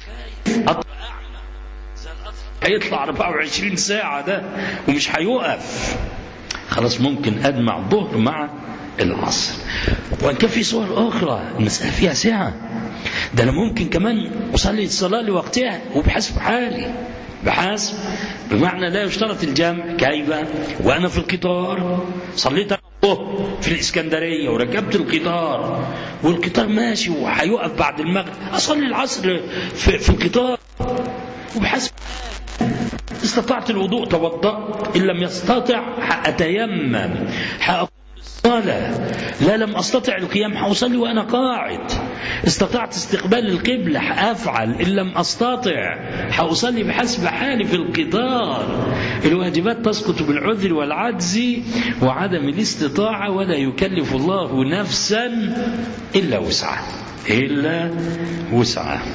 هيطلع 24 ساعه ده ومش هيوقف خلاص ممكن اجمع الظهر مع العصر وان كان في صور اخرى المساله فيها سعه ده انا ممكن كمان اصلي الصلاه لوقتها وبحسب حالي بحسب بمعنى لا يشترط الجمع كيف وانا في القطار صليت الظهر في الاسكندريه وركبت القطار والقطار ماشي وهيقف بعد المغرب اصلي العصر في, في القطار وبحسب استطعت الوضوء توضأت إن لم يستطع حأتيمم حأقوم الصلاة لا لم أستطع القيام حأصلي وأنا قاعد استطعت استقبال القبلة حأفعل إن لم أستطع حأصلي بحسب حالي في القطار الواجبات تسقط بالعذر والعجز وعدم الاستطاعة ولا يكلف الله نفسا إلا وسعها إلا وسعها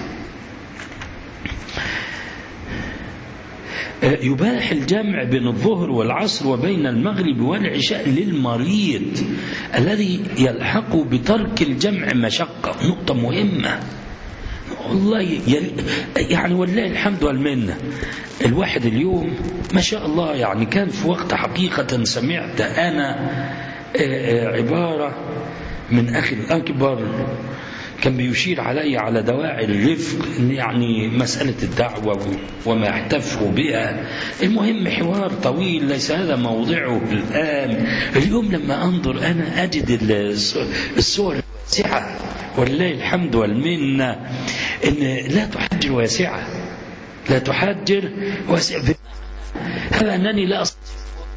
يباح الجمع بين الظهر والعصر وبين المغرب والعشاء للمريض الذي يلحق بترك الجمع مشقة نقطة مهمة والله يعني والله الحمد والمنة الواحد اليوم ما شاء الله يعني كان في وقت حقيقة سمعت أنا عبارة من أخي الأكبر كان بيشير علي على دواعي الرفق يعني مسألة الدعوة وما يحتفوا بها المهم حوار طويل ليس هذا موضعه الآن اليوم لما أنظر أنا أجد الصور واسعة ولله الحمد والمنة إن لا تحجر واسعة لا تحجر واسعة هذا أنني لا أستطيع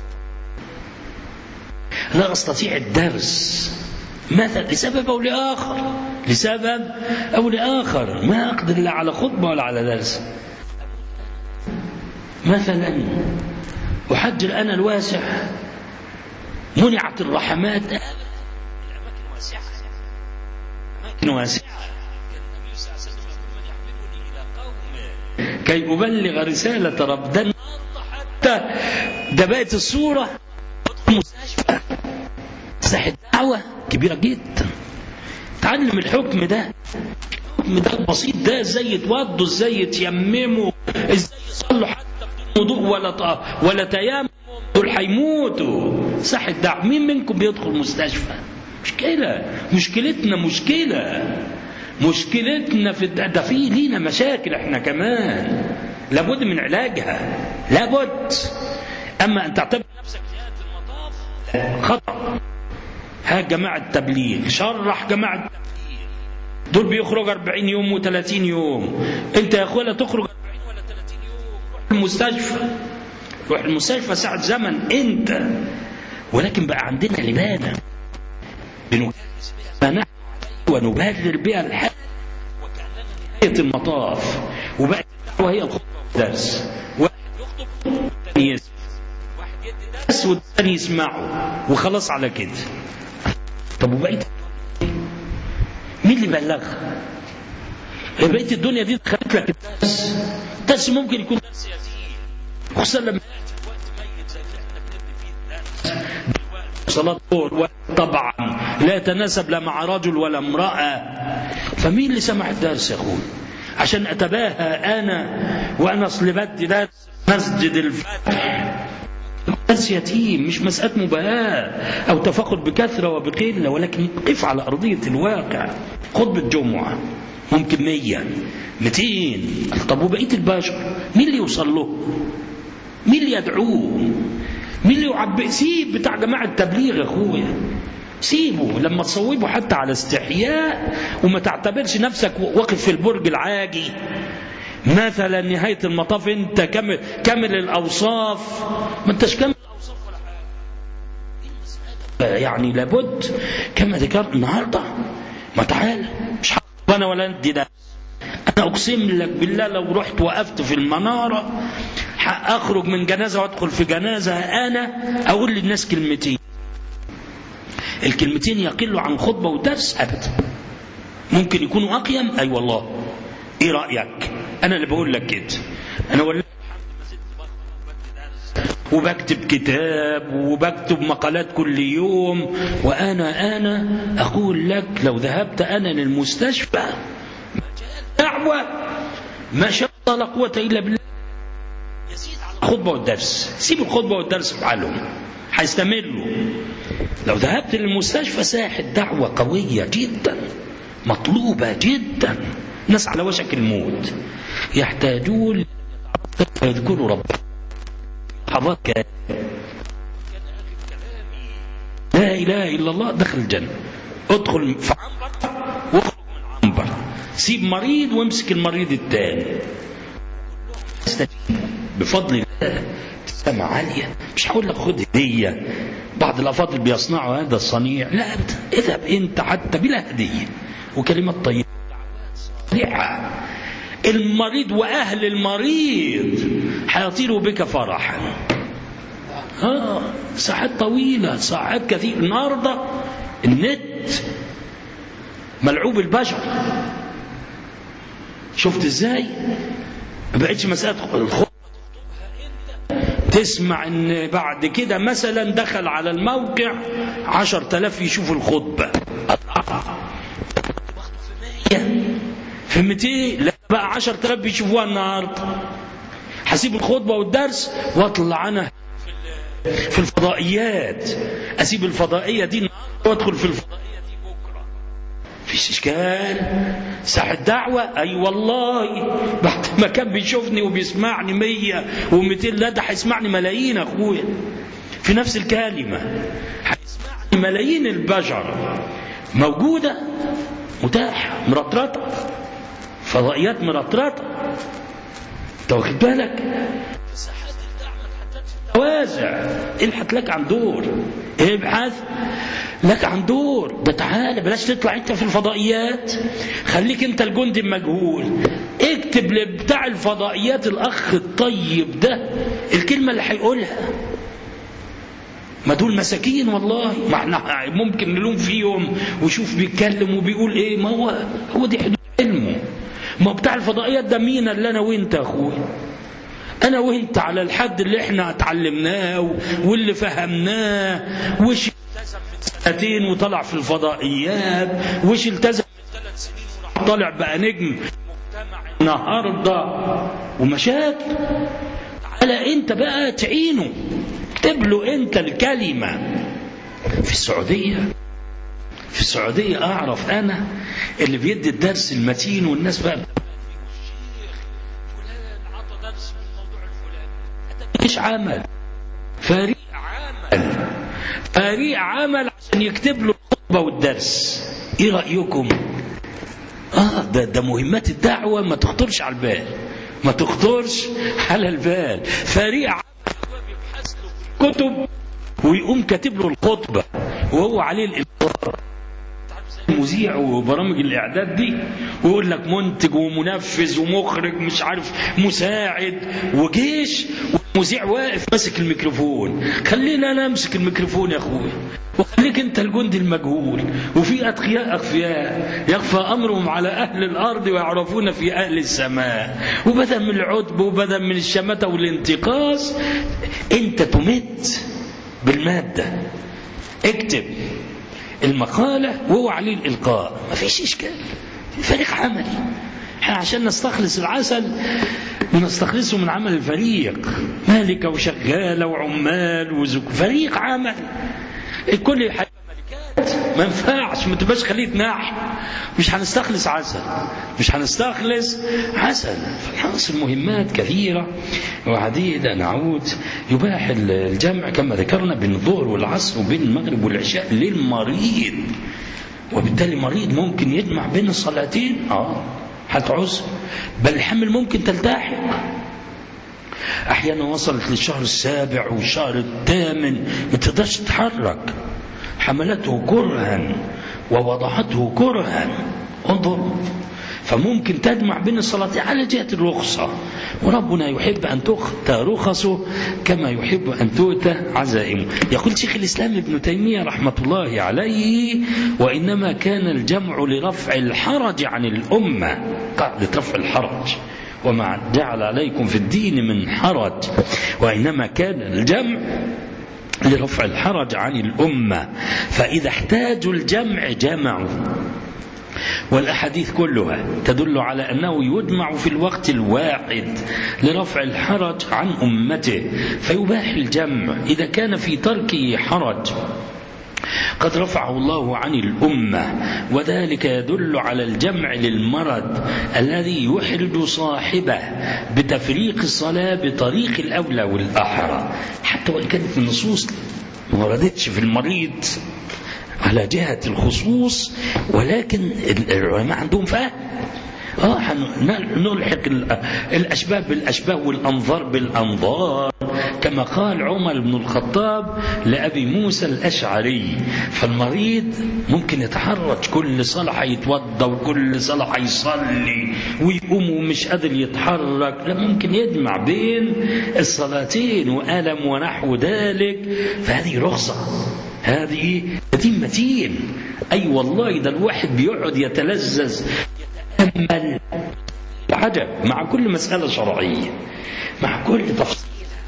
لا أستطيع الدرس مثلا لسبب أو لآخر لسبب أو لآخر ما أقدر لا على خطبة ولا على درس مثلا أحجر أنا الواسع منعت الرحمات الأماكن واسعة أماكن واسعة كي أبلغ رسالة ربنا حتى ده بقت الصورة مستشفى صحة دعوة كبيرة جدا تعلم الحكم ده الحكم ده البسيط ده ازاي يتوضوا ازاي يتيمموا ازاي يصلوا حتى بدون وضوء ولا ط- ولا تيمم دول هيموتوا صحة دعوة مين منكم بيدخل مستشفى مشكلة مشكلتنا مشكلة مشكلتنا في الد- ده في لينا مشاكل احنا كمان لابد من علاجها لابد اما ان تعتبر نفسك نهايه المطاف لا، خطا ها جماعه التبليغ شرح جماعه التبليغ دول بيخرجوا 40 يوم و30 يوم انت يا اخويا لا تخرج 40 ولا 30 يوم روح المستشفى روح المستشفى ساعه زمن انت ولكن بقى عندنا عباده بنجهز بها ما نحن عليه ونبرر بها الحال وكاننا نهايه المطاف وبقت الدعوه هي الخطبه والدرس واحد يخطب والثاني يسمع واحد يدي درس والثاني يسمعه وخلاص على كده طب وبقيت مين اللي بلغها؟ بقيت الدنيا دي دخلت لك الدرس الدرس ممكن يكون درس يزيد خصوصا لما ياتي وقت ميت زي اللي احنا بنبني فيه الدرس دلوقتي صلاة الظهر طبعا لا يتناسب لا مع رجل ولا امرأة فمين اللي سمع الدرس يا اخوي عشان اتباهى انا وانا اصل بدي درس مسجد الفتح درس يتيم مش مسألة مباهاة أو تفاخر بكثرة وبقلة ولكن قف على أرضية الواقع خطبة جمعة ممكن مية مئتين طب وبقية البشر مين اللي يوصل له مين اللي يدعوه مين اللي يعبئ سيب بتاع جماعة التبليغ يا أخويا سيبه لما تصوبه حتى على استحياء وما تعتبرش نفسك واقف في البرج العاجي مثلا نهاية المطاف انت كامل, كامل الأوصاف ما انتش كامل الأوصاف ولا حاجة يعني لابد كما ذكرت النهاردة ما تعال مش هخطب أنا ولا أنت ده أنا أقسم لك بالله لو رحت وقفت في المنارة أخرج من جنازة وأدخل في جنازة أنا أقول للناس كلمتين الكلمتين يقلوا عن خطبة ودرس أبدا ممكن يكونوا أقيم أي أيوة والله إيه رأيك أنا اللي بقول لك كده أنا والله وبكتب كتاب وبكتب مقالات كل يوم وأنا أنا أقول لك لو ذهبت أنا للمستشفى دعوة ما شاء الله لا قوة إلا بالله يزيد على الخطبة والدرس سيب الخطبة والدرس في حالهم هيستمروا لو ذهبت للمستشفى ساحة دعوة قوية جدا مطلوبة جدا ناس على وشك الموت يحتاجون فيذكروا ربهم لحظات لا إله إلا الله دخل الجنة ادخل في عنبر واخرج من عنبر سيب مريض وامسك المريض الثاني بفضل الله ابتسامة عالية مش هقول لك خد هدية بعض الأفاضل بيصنعوا هذا الصنيع لا أبدا اذهب أنت حتى بلا هدية وكلمات طيبة صالحة المريض وأهل المريض هيطيروا بك فرحا آه ساعات طويلة ساعات كثير النهاردة النت ملعوب البشر شفت ازاي ما بقتش مسألة الخطبة تسمع ان بعد كده مثلا دخل على الموقع عشر تلاف يشوفوا الخطبة في 200 لا بقى 10000 بيشوفوها النهارده هسيب الخطبه والدرس واطلع انا في الفضائيات اسيب الفضائيه دي وادخل في الفضائيه دي بكره فيش اشكال ساعة دعوة اي أيوة والله بعد ما كان بيشوفني وبيسمعني مية ومئتين لا ده هيسمعني ملايين اخويا في نفس الكلمة هيسمعني ملايين البشر موجودة متاحة مرطرطة فضائيات مرطرطة انت واخد بالك ساحات الدعم ما تحتاجش توازع ابحث لك عن دور ابحث لك عن دور ده تعالى بلاش تطلع انت في الفضائيات خليك انت الجندي المجهول اكتب لبتاع الفضائيات الاخ الطيب ده الكلمة اللي هيقولها ما دول مساكين والله ما احنا ممكن نلوم فيهم وشوف بيتكلم وبيقول ايه ما هو هو دي حدود علمه ما بتاع الفضائيات ده مين اللي انا وانت يا اخويا أنا وأنت على الحد اللي احنا اتعلمناه واللي فهمناه وش التزم من سنتين وطلع في الفضائيات وش التزم من ثلاث سنين وراح طالع بقى نجم مجتمع النهارده ومشاكل تعالى انت بقى تعينه اكتب له انت الكلمه في السعوديه في السعوديه اعرف انا اللي بيدي الدرس المتين والناس بقى فلان عطى درس في الموضوع الفلاني مش عمل فريق عمل فريق عمل عشان يكتب له الخطبه والدرس ايه رايكم اه ده ده مهمات الدعوه ما تخطرش على البال ما تخطرش على البال فريق عمل بيبحث له في الكتب ويقوم كاتب له الخطبه وهو عليه الإلقاء المذيع وبرامج الاعداد دي ويقول لك منتج ومنفذ ومخرج مش عارف مساعد وجيش والمذيع واقف ماسك الميكروفون خلينا انا امسك الميكروفون يا اخويا وخليك انت الجندي المجهول وفي اتقياء اخفياء يخفى امرهم على اهل الارض ويعرفون في اهل السماء وبدا من العتب وبدا من الشماته والانتقاص انت تمت بالماده اكتب المقالة وهو عليه الإلقاء ما فيش إشكال فريق عمل احنا عشان نستخلص العسل بنستخلصه من عمل الفريق مالكة وشغالة وعمال وزك فريق عمل الكل هيبقى ملكات ما ينفعش ما تبقاش خلية نحل مش هنستخلص عسل مش هنستخلص عسل فالحاصل مهمات كثيرة وعديدة نعود يباح الجمع كما ذكرنا بين الظهر والعصر وبين المغرب والعشاء للمريض وبالتالي مريض ممكن يجمع بين الصلاتين اه هتعوز بل الحمل ممكن تلتحق احيانا وصلت للشهر السابع والشهر الثامن ما تقدرش تتحرك حملته كرها ووضعته كرها انظر فممكن تجمع بين الصلاتين على جهة الرخصة وربنا يحب أن تؤتى رخصه كما يحب أن تؤتى عزائمه يقول شيخ الإسلام ابن تيمية رحمة الله عليه وإنما كان الجمع لرفع الحرج عن الأمة قاعدة رفع الحرج وما جعل عليكم في الدين من حرج وإنما كان الجمع لرفع الحرج عن الأمة فإذا احتاجوا الجمع جمعوا والأحاديث كلها تدل على أنه يجمع في الوقت الواحد لرفع الحرج عن أمته فيباح الجمع إذا كان في تركه حرج قد رفعه الله عن الأمة وذلك يدل على الجمع للمرض الذي يحرج صاحبه بتفريق الصلاة بطريق الأولى والأحرى حتى وإن كانت النصوص ما وردتش في المريض على جهة الخصوص ولكن العلماء عندهم فهم اه نلحق الاشباه بالاشباه والانظار بالانظار كما قال عمر بن الخطاب لابي موسى الاشعري فالمريض ممكن يتحرج كل صلاه يتوضا وكل صلاه يصلي ويقوم ومش قادر يتحرك لا ممكن يجمع بين الصلاتين والم ونحو ذلك فهذه رخصه هذه متين متين اي أيوة والله ده الواحد بيقعد يتلذذ يتامل العجب مع كل مساله شرعيه مع كل تفصيل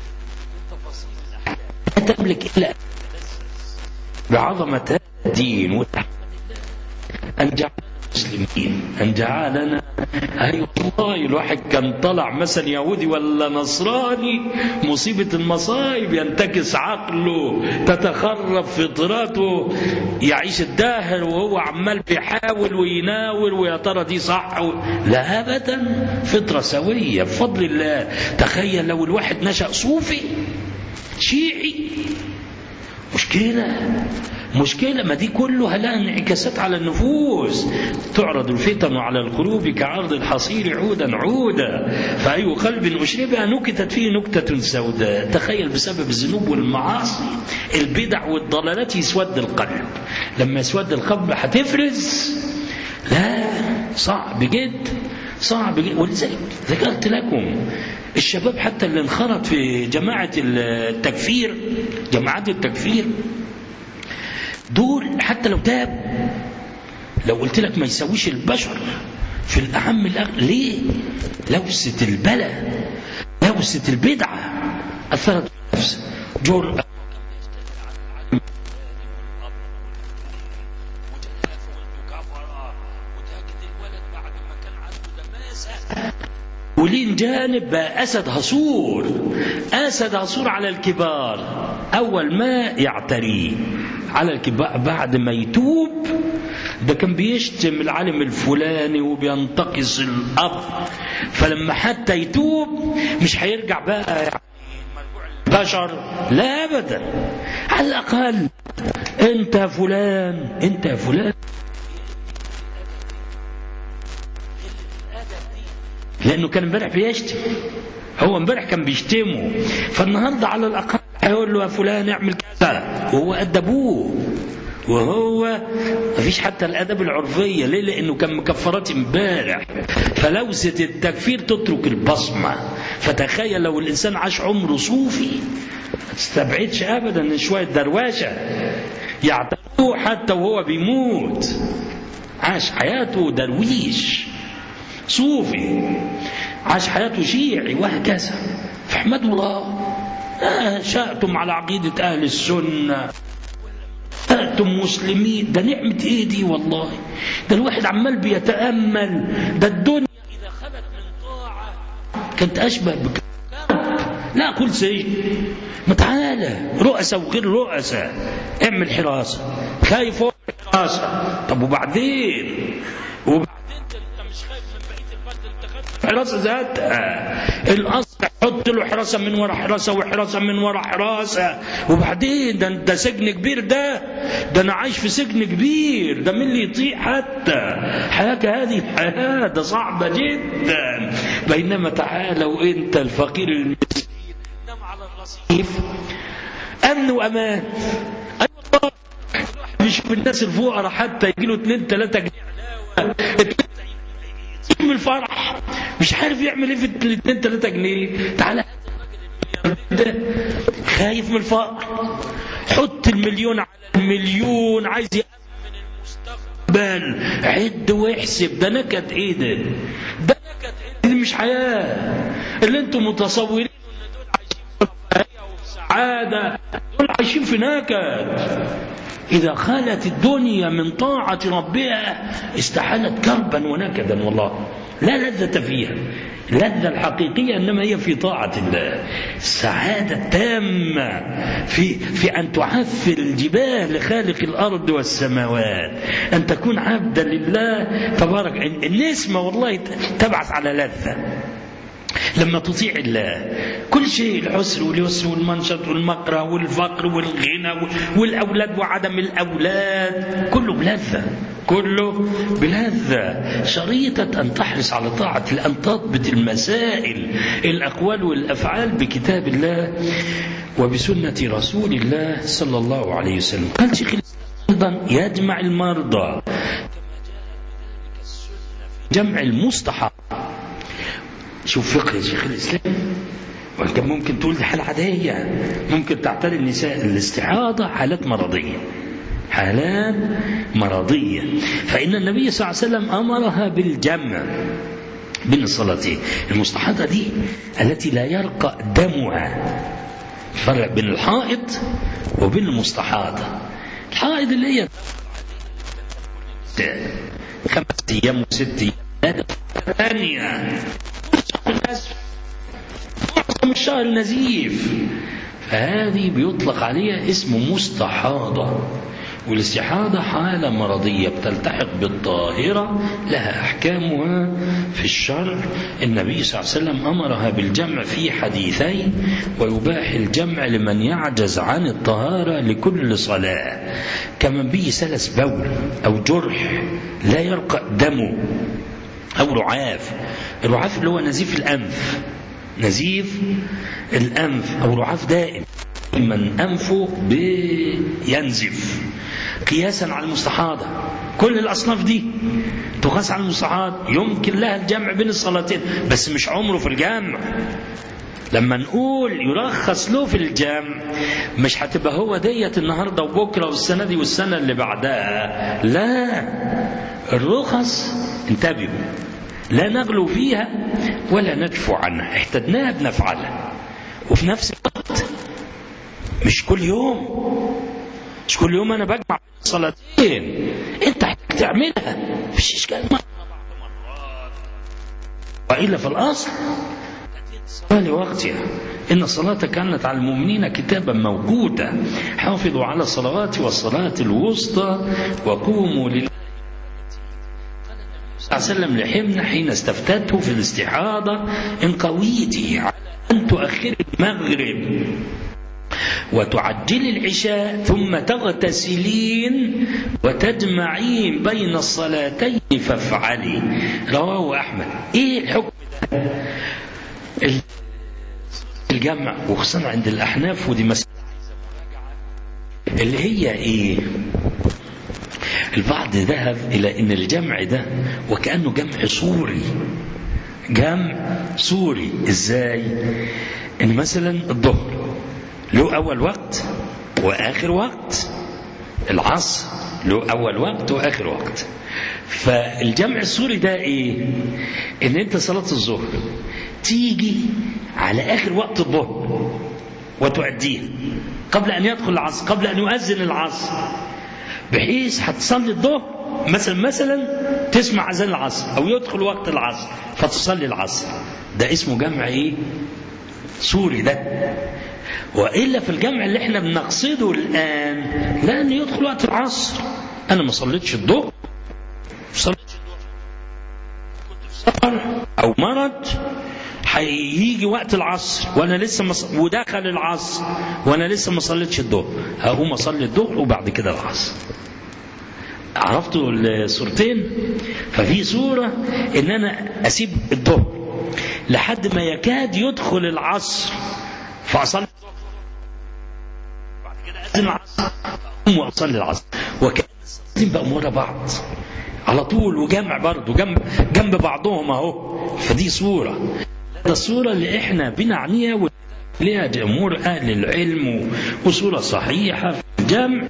لا تملك الا بعظمه الدين وتحمد ان جعل مسلمين أن جعلنا أي والله الواحد كان طلع مثلا يهودي ولا نصراني مصيبة المصايب ينتكس عقله تتخرب فطرته يعيش الداهر وهو عمال بيحاول ويناول ويا ترى دي صح و... لا أبدا فطرة سوية بفضل الله تخيل لو الواحد نشأ صوفي شيعي مشكلة مشكلة ما دي كلها لها انعكاسات على النفوس تعرض الفتن على القلوب كعرض الحصير عودا عودا فأي قلب أشربها نكتت فيه نكتة سوداء تخيل بسبب الذنوب والمعاصي البدع والضلالات يسود القلب لما يسود القلب هتفرز لا صعب جدا صعب جدا ولذلك ذكرت لكم الشباب حتى اللي انخرط في جماعة التكفير جماعات التكفير دول حتى لو تاب لو قلت لك ما يسويش البشر في الأهم الأغ... ليه لوسة البلاء لوسة البدعة أثرت في نفسه جرأة ولين جانب بقى أسد هصور أسد هصور على الكبار أول ما يعتريه على الكبار بعد ما يتوب ده كان بيشتم العالم الفلاني وبينتقص الأب فلما حتى يتوب مش هيرجع بقى يعني بشر لا أبدا على الأقل أنت فلان أنت فلان لانه كان امبارح بيشتم هو امبارح كان بيشتمه فالنهارده على الاقل هيقول له يا فلان اعمل كذا وهو قد ابوه وهو مفيش حتى الادب العرفيه ليه لانه كان مكفرات امبارح فلوسه التكفير تترك البصمه فتخيل لو الانسان عاش عمره صوفي ما تستبعدش ابدا ان شويه دروشه يعتبروه حتى وهو بيموت عاش حياته درويش صوفي عاش حياته شيعي وهكذا فاحمدوا الله آه شأتم على عقيدة أهل السنة أنتم مسلمين ده نعمة إيه دي والله ده الواحد عمال بيتأمل ده الدنيا إذا خلت من طاعة كانت أشبه بك لا كل سجن ما تعالى رؤساء وغير رؤساء اعمل حراسة خايف حراسة طب وبعدين وبعدين حراسة ذاتها الأصل حط له حراسة من ورا حراسة وحراسة من ورا حراسة وبعدين ده ده سجن كبير ده ده أنا عايش في سجن كبير ده مين اللي يطيع حتى حياة هذه الحياة ده صعبة جدا بينما تعالوا أنت الفقير المسكين نام على الرصيف أمن وأمان أي والله بيشوف الناس الفقراء حتى يجي له 2 3 جنيه علاوة من الفرح مش عارف يعمل ايه في الاثنين ثلاثة جنيه تعالى ده خايف من الفقر حط المليون على المليون عايز يأمن المستقبل عد واحسب ده نكد ايه ده ده نكد ايه دي مش حياة اللي انتم متصورين ان دول عايشين في رفاهية وفي سعادة دول عايشين في نكد إذا خالت الدنيا من طاعة ربها استحالت كربا ونكدا والله لا لذة فيها اللذة الحقيقية إنما هي في طاعة الله السعادة التامة في في أن تعفر الجبال لخالق الأرض والسماوات أن تكون عبدا لله تبارك النسمة والله تبعث على لذة لما تطيع الله كل شيء العسر واليسر والمنشط والمكره والفقر والغنى والأولاد وعدم الأولاد كله بلذة كله بلذة شريطة أن تحرص على طاعة أن تضبط المسائل الأقوال والأفعال بكتاب الله وبسنة رسول الله صلى الله عليه وسلم قال شيخ أيضا يجمع المرضى جمع المستحق شوف فقه شيخ الإسلام وكان ممكن تقول دي حالة عادية ممكن تعتري النساء الاستعاضة حالات مرضية حالات مرضية فإن النبي صلى الله عليه وسلم أمرها بالجمع بين الصلاتين المستحاضة دي التي لا يرقى دمها فرق بين الحائط وبين المستحاضة الحائض اللي هي خمس أيام وست أيام ثانية معظم الشهر نزيف فهذه بيطلق عليها اسم مستحاضة والاستحاضة حالة مرضية بتلتحق بالطاهرة لها أحكامها في الشرع النبي صلى الله عليه وسلم أمرها بالجمع في حديثين ويباح الجمع لمن يعجز عن الطهارة لكل صلاة كمن به سلس بول أو جرح لا يرقى دمه أو رعاف الرعاف اللي هو نزيف الأنف نزيف الأنف أو رعاف دائم من أنفه بينزف قياسا على المستحاضة كل الأصناف دي تقاس على المستحاضة يمكن لها الجمع بين الصلاتين بس مش عمره في الجمع لما نقول يرخص له في الجمع مش هتبقى هو ديت النهارده وبكره والسنه دي والسنه اللي بعدها لا الرخص انتبهوا لا نغلو فيها ولا ندفع عنها احتدناها بنفعلها وفي نفس الوقت مش كل يوم مش كل يوم انا بجمع صلاتين انت هتحتاج تعملها مفيش اشكال والا في الاصل الصلاة لوقتها إن الصلاة كانت على المؤمنين كتابا موجودا حافظوا على الصلوات والصلاة الوسطى وقوموا لله صلى الله عليه وسلم لحمنا حين استفتته في الاستحاضة إن قويتي على أن تؤخر المغرب وتعجل العشاء ثم تغتسلين وتجمعين بين الصلاتين فافعلي رواه أحمد إيه الحكم ده الجمع وخصوصا عند الأحناف ودي مسألة اللي هي إيه البعض ذهب إلى أن الجمع ده وكأنه جمع صوري جمع صوري إزاي إن مثلا الظهر له أول وقت وآخر وقت العصر له أول وقت وآخر وقت فالجمع السوري ده إيه إن أنت صلاة الظهر تيجي على آخر وقت الظهر وتؤديها قبل أن يدخل العصر قبل أن يؤذن العصر بحيث هتصلي الظهر مثلا مثلا تسمع اذان العصر او يدخل وقت العصر فتصلي العصر ده اسمه جمع ايه سوري ده والا في الجمع اللي احنا بنقصده الان لان يدخل وقت العصر انا ما صليتش الظهر صليتش الظهر كنت في سفر او مرض هيجي وقت العصر وانا لسه مص... ودخل العصر وانا لسه ما صليتش الظهر هقوم اصلي الظهر وبعد كده العصر عرفتوا الصورتين ففي صورة ان انا اسيب الظهر لحد ما يكاد يدخل العصر فاصلي الظهر بعد كده اذن العصر اقوم واصلي العصر وكان الصلاتين بقوا ورا بعض على طول وجمع برضه جنب جنب بعضهم اهو فدي صورة ده الصورة اللي احنا بنعنيها لها جمهور اهل العلم وصورة صحيحة في الجمع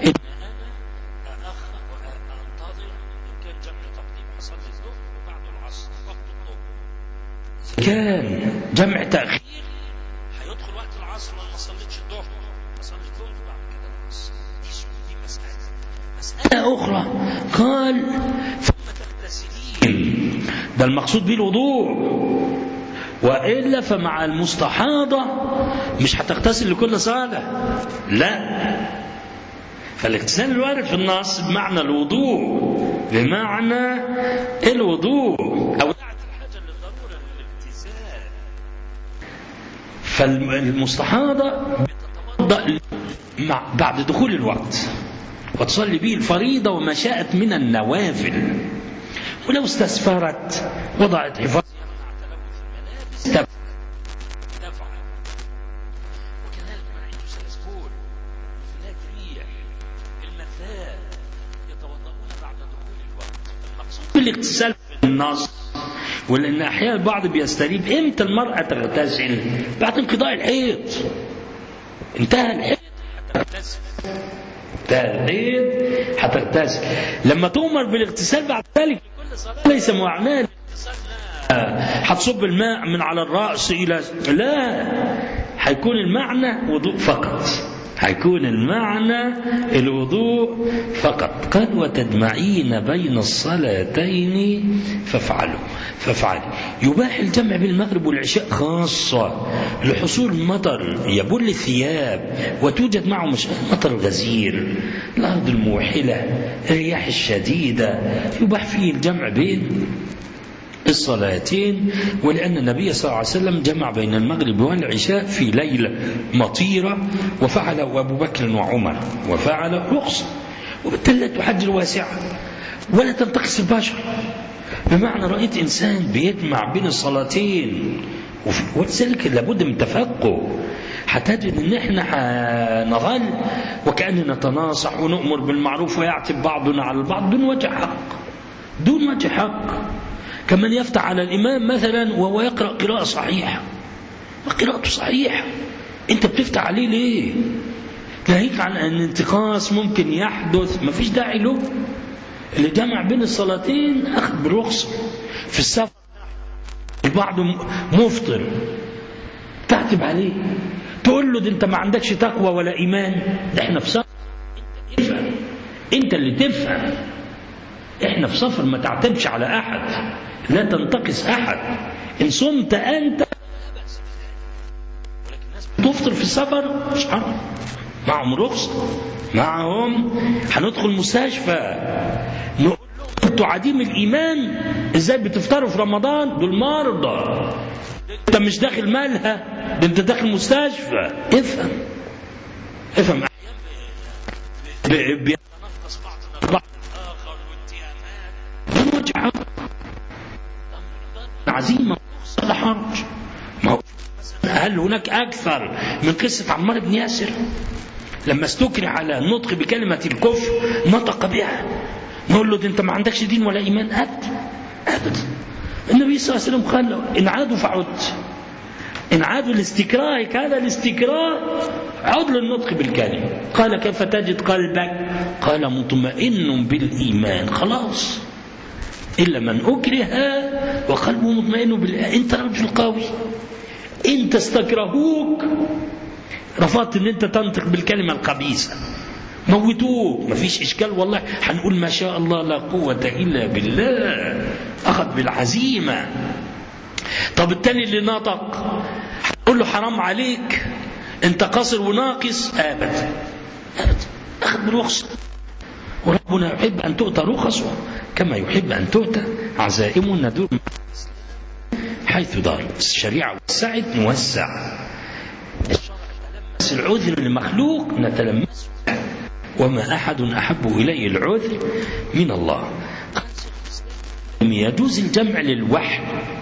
كان جمع تأخير هيدخل وقت العصر وانا ما صليتش الظهر اصلي الظهر بعد كده العصر دي دي مسألة مسألة أخرى قال ثم تغتسلين ده المقصود به الوضوء وإلا فمع المستحاضة مش هتغتسل لكل صلاة لا فالاغتسال الوارد في النص بمعنى الوضوء بمعنى الوضوء أو فالمستحاضة بتتوضأ مع بعد دخول الوقت وتصلي به الفريضة وما شاءت من النوافل ولو استسفرت وضعت حفاظ تفعل وكذلك من عنده سلسكول انفلات ريح المثال يتوضؤون بعد دخول الوقت المقصود بالاغتسال في النص ولان احيانا البعض بيستريب امتى المراه تغتسل بعد انقضاء الحيض انتهى الحيض هتغتسل انتهى الحيض هتغتسل لما تؤمر بالاغتسال بعد ذلك كل صلاه ليس معناه هتصب الماء من على الراس الى لا هيكون المعنى وضوء فقط هيكون المعنى الوضوء فقط قال وتجمعين بين الصلاتين فافعلوا فافعلوا يباح الجمع بين المغرب والعشاء خاصة لحصول مطر يبل الثياب وتوجد معه مش مطر غزير الأرض الموحلة الرياح الشديدة يباح فيه الجمع بين الصلاتين ولأن النبي صلى الله عليه وسلم جمع بين المغرب والعشاء في ليلة مطيرة وفعل أبو بكر وعمر وفعل رخصة وبالتالي لا تحج واسعة ولا تنتقص البشر بمعنى رأيت إنسان بيجمع بين الصلاتين ولذلك لابد من تفقه هتجد ان احنا هنغل وكأننا نتناصح ونؤمر بالمعروف ويعتب بعضنا على البعض دون وجه حق دون وجه حق كمن يفتح على الإمام مثلا وهو يقرأ قراءة صحيحة وقراءته صحيحة أنت بتفتح عليه ليه ناهيك عن أن انتقاص ممكن يحدث ما فيش داعي له اللي جمع بين الصلاتين أخذ بالرخصة في السفر البعض مفطر تعتب عليه تقول له ده انت ما عندكش تقوى ولا ايمان ده احنا في سفر انت تفهم انت اللي تفهم احنا في سفر ما تعتبش على احد لا تنتقص احد ان صمت انت تفطر في السفر مش حرام معهم رخصة معهم هندخل مستشفى نقول لهم انتوا عديم الايمان ازاي بتفطروا في رمضان دول مرضى انت مش داخل مالها ده انت داخل مستشفى افهم افهم بيتنفس بعض بعض الاخر والاتهامات وجع عزيمه ولا حرج ما هو هل هناك اكثر من قصه عمار بن ياسر لما استكره على النطق بكلمه الكفر نطق بها نقول له ده انت ما عندكش دين ولا ايمان ابدا ابدا النبي صلى الله عليه وسلم قال ان عادوا فعد إن عادوا لاستكراهك هذا الاستكراه عد للنطق بالكلمة قال كيف تجد قلبك قال مطمئن بالإيمان خلاص إلا من أكره وقلبه مطمئن بالإيمان أنت رجل قوي أنت استكرهوك رفضت أن أنت تنطق بالكلمة الخبيثة موتوه مفيش إشكال والله هنقول ما شاء الله لا قوة إلا بالله أخذ بالعزيمة طب التاني اللي نطق هتقول له حرام عليك انت قاصر وناقص ابدا ابدا اخذ بالرخصه وربنا يحب ان تؤتى رخصه كما يحب ان تؤتى عزائم ندور حيث دار الشريعه وسعت موسع الشرع العذر لمخلوق نتلمس وما احد احب اليه العذر من الله يجوز الجمع للوحي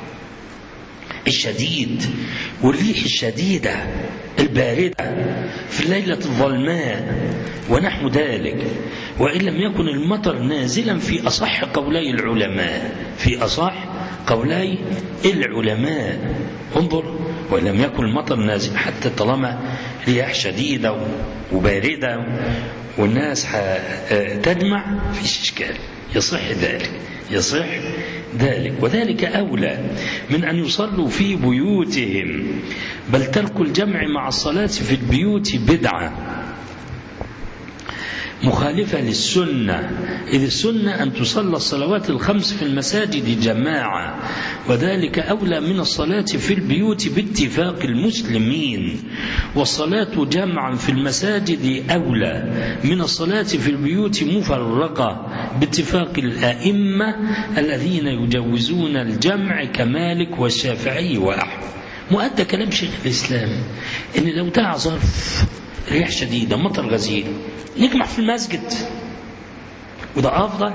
الشديد والريح الشديدة الباردة في الليلة الظلماء ونحو ذلك وإن لم يكن المطر نازلا في أصح قولي العلماء في أصح قولي العلماء انظر وإن لم يكن المطر نازل حتى طالما رياح شديدة وباردة والناس تجمع فيش إشكال يصح ذلك يصح ذلك وذلك أولى من أن يصلوا في بيوتهم بل ترك الجمع مع الصلاة في البيوت بدعة مخالفة للسنة إذ السنة أن تصلى الصلوات الخمس في المساجد جماعة وذلك أولى من الصلاة في البيوت باتفاق المسلمين والصلاة جمعا في المساجد أولى من الصلاة في البيوت مفرقة باتفاق الأئمة الذين يجوزون الجمع كمالك والشافعي وأحمد مؤدى كلام شيخ الإسلام إن لو دعا ظرف ريح شديدة مطر غزير نجمع في المسجد وده أفضل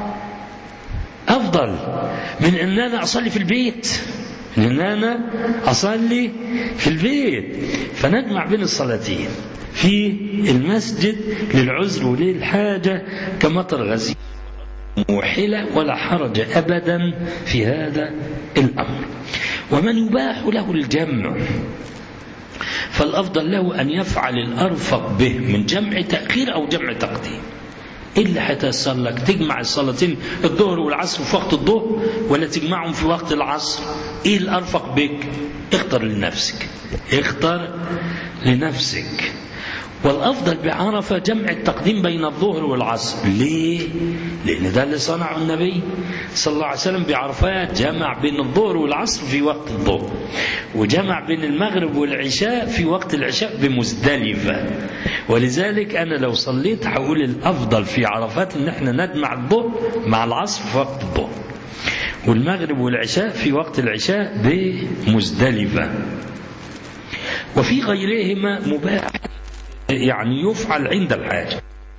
أفضل من أن أنا أصلي في البيت من أن أنا أصلي في البيت فنجمع بين الصلاتين في المسجد للعذر وللحاجة كمطر غزير موحلة ولا حرج أبدا في هذا الأمر ومن يباح له الجمع فالأفضل له أن يفعل الأرفق به من جمع تأخير أو جمع تقديم إيه اللي هيتيسر لك تجمع الصلاتين الظهر والعصر في وقت الظهر ولا تجمعهم في وقت العصر إيه الأرفق بك اختر لنفسك اختر لنفسك والأفضل بعرفة جمع التقديم بين الظهر والعصر ليه؟ لأن ده اللي صنعه النبي صلى الله عليه وسلم بعرفات جمع بين الظهر والعصر في وقت الظهر وجمع بين المغرب والعشاء في وقت العشاء بمزدلفة ولذلك أنا لو صليت هقول الأفضل في عرفات إن احنا نجمع الظهر مع العصر في وقت الظهر والمغرب والعشاء في وقت العشاء بمزدلفة وفي غيرهما مباح يعني يفعل عند الحاجة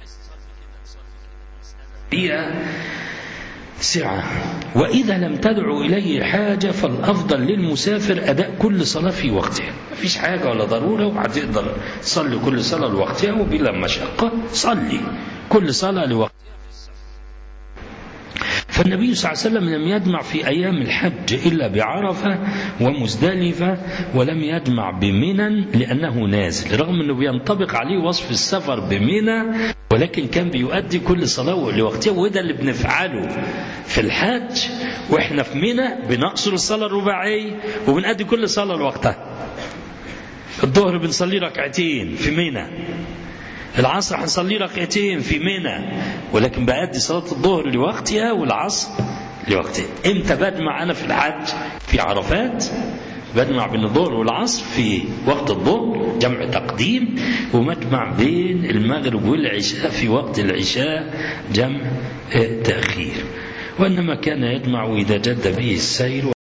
هي سعة وإذا لم تدعو إليه حاجة فالأفضل للمسافر أداء كل صلاة في وقتها مفيش حاجة ولا ضرورة وهتقدر تصلي كل صلاة لوقتها وبلا مشقة صلي كل صلاة لوقتها فالنبي صلى الله عليه وسلم لم يجمع في أيام الحج إلا بعرفة ومزدلفة ولم يجمع بمنى لأنه نازل رغم أنه بينطبق عليه وصف السفر بمنى ولكن كان بيؤدي كل صلاة لوقتها وده اللي بنفعله في الحج وإحنا في منى بنقصر الصلاة الرباعية وبنأدي كل صلاة لوقتها الظهر بنصلي ركعتين في منى العصر هنصلي ركعتين في منى ولكن بأدي صلاة الظهر لوقتها والعصر لوقتها امتى بجمع أنا في الحج في عرفات بجمع بين الظهر والعصر في وقت الظهر جمع تقديم ومجمع بين المغرب والعشاء في وقت العشاء جمع تأخير وإنما كان يجمع إذا جد به السير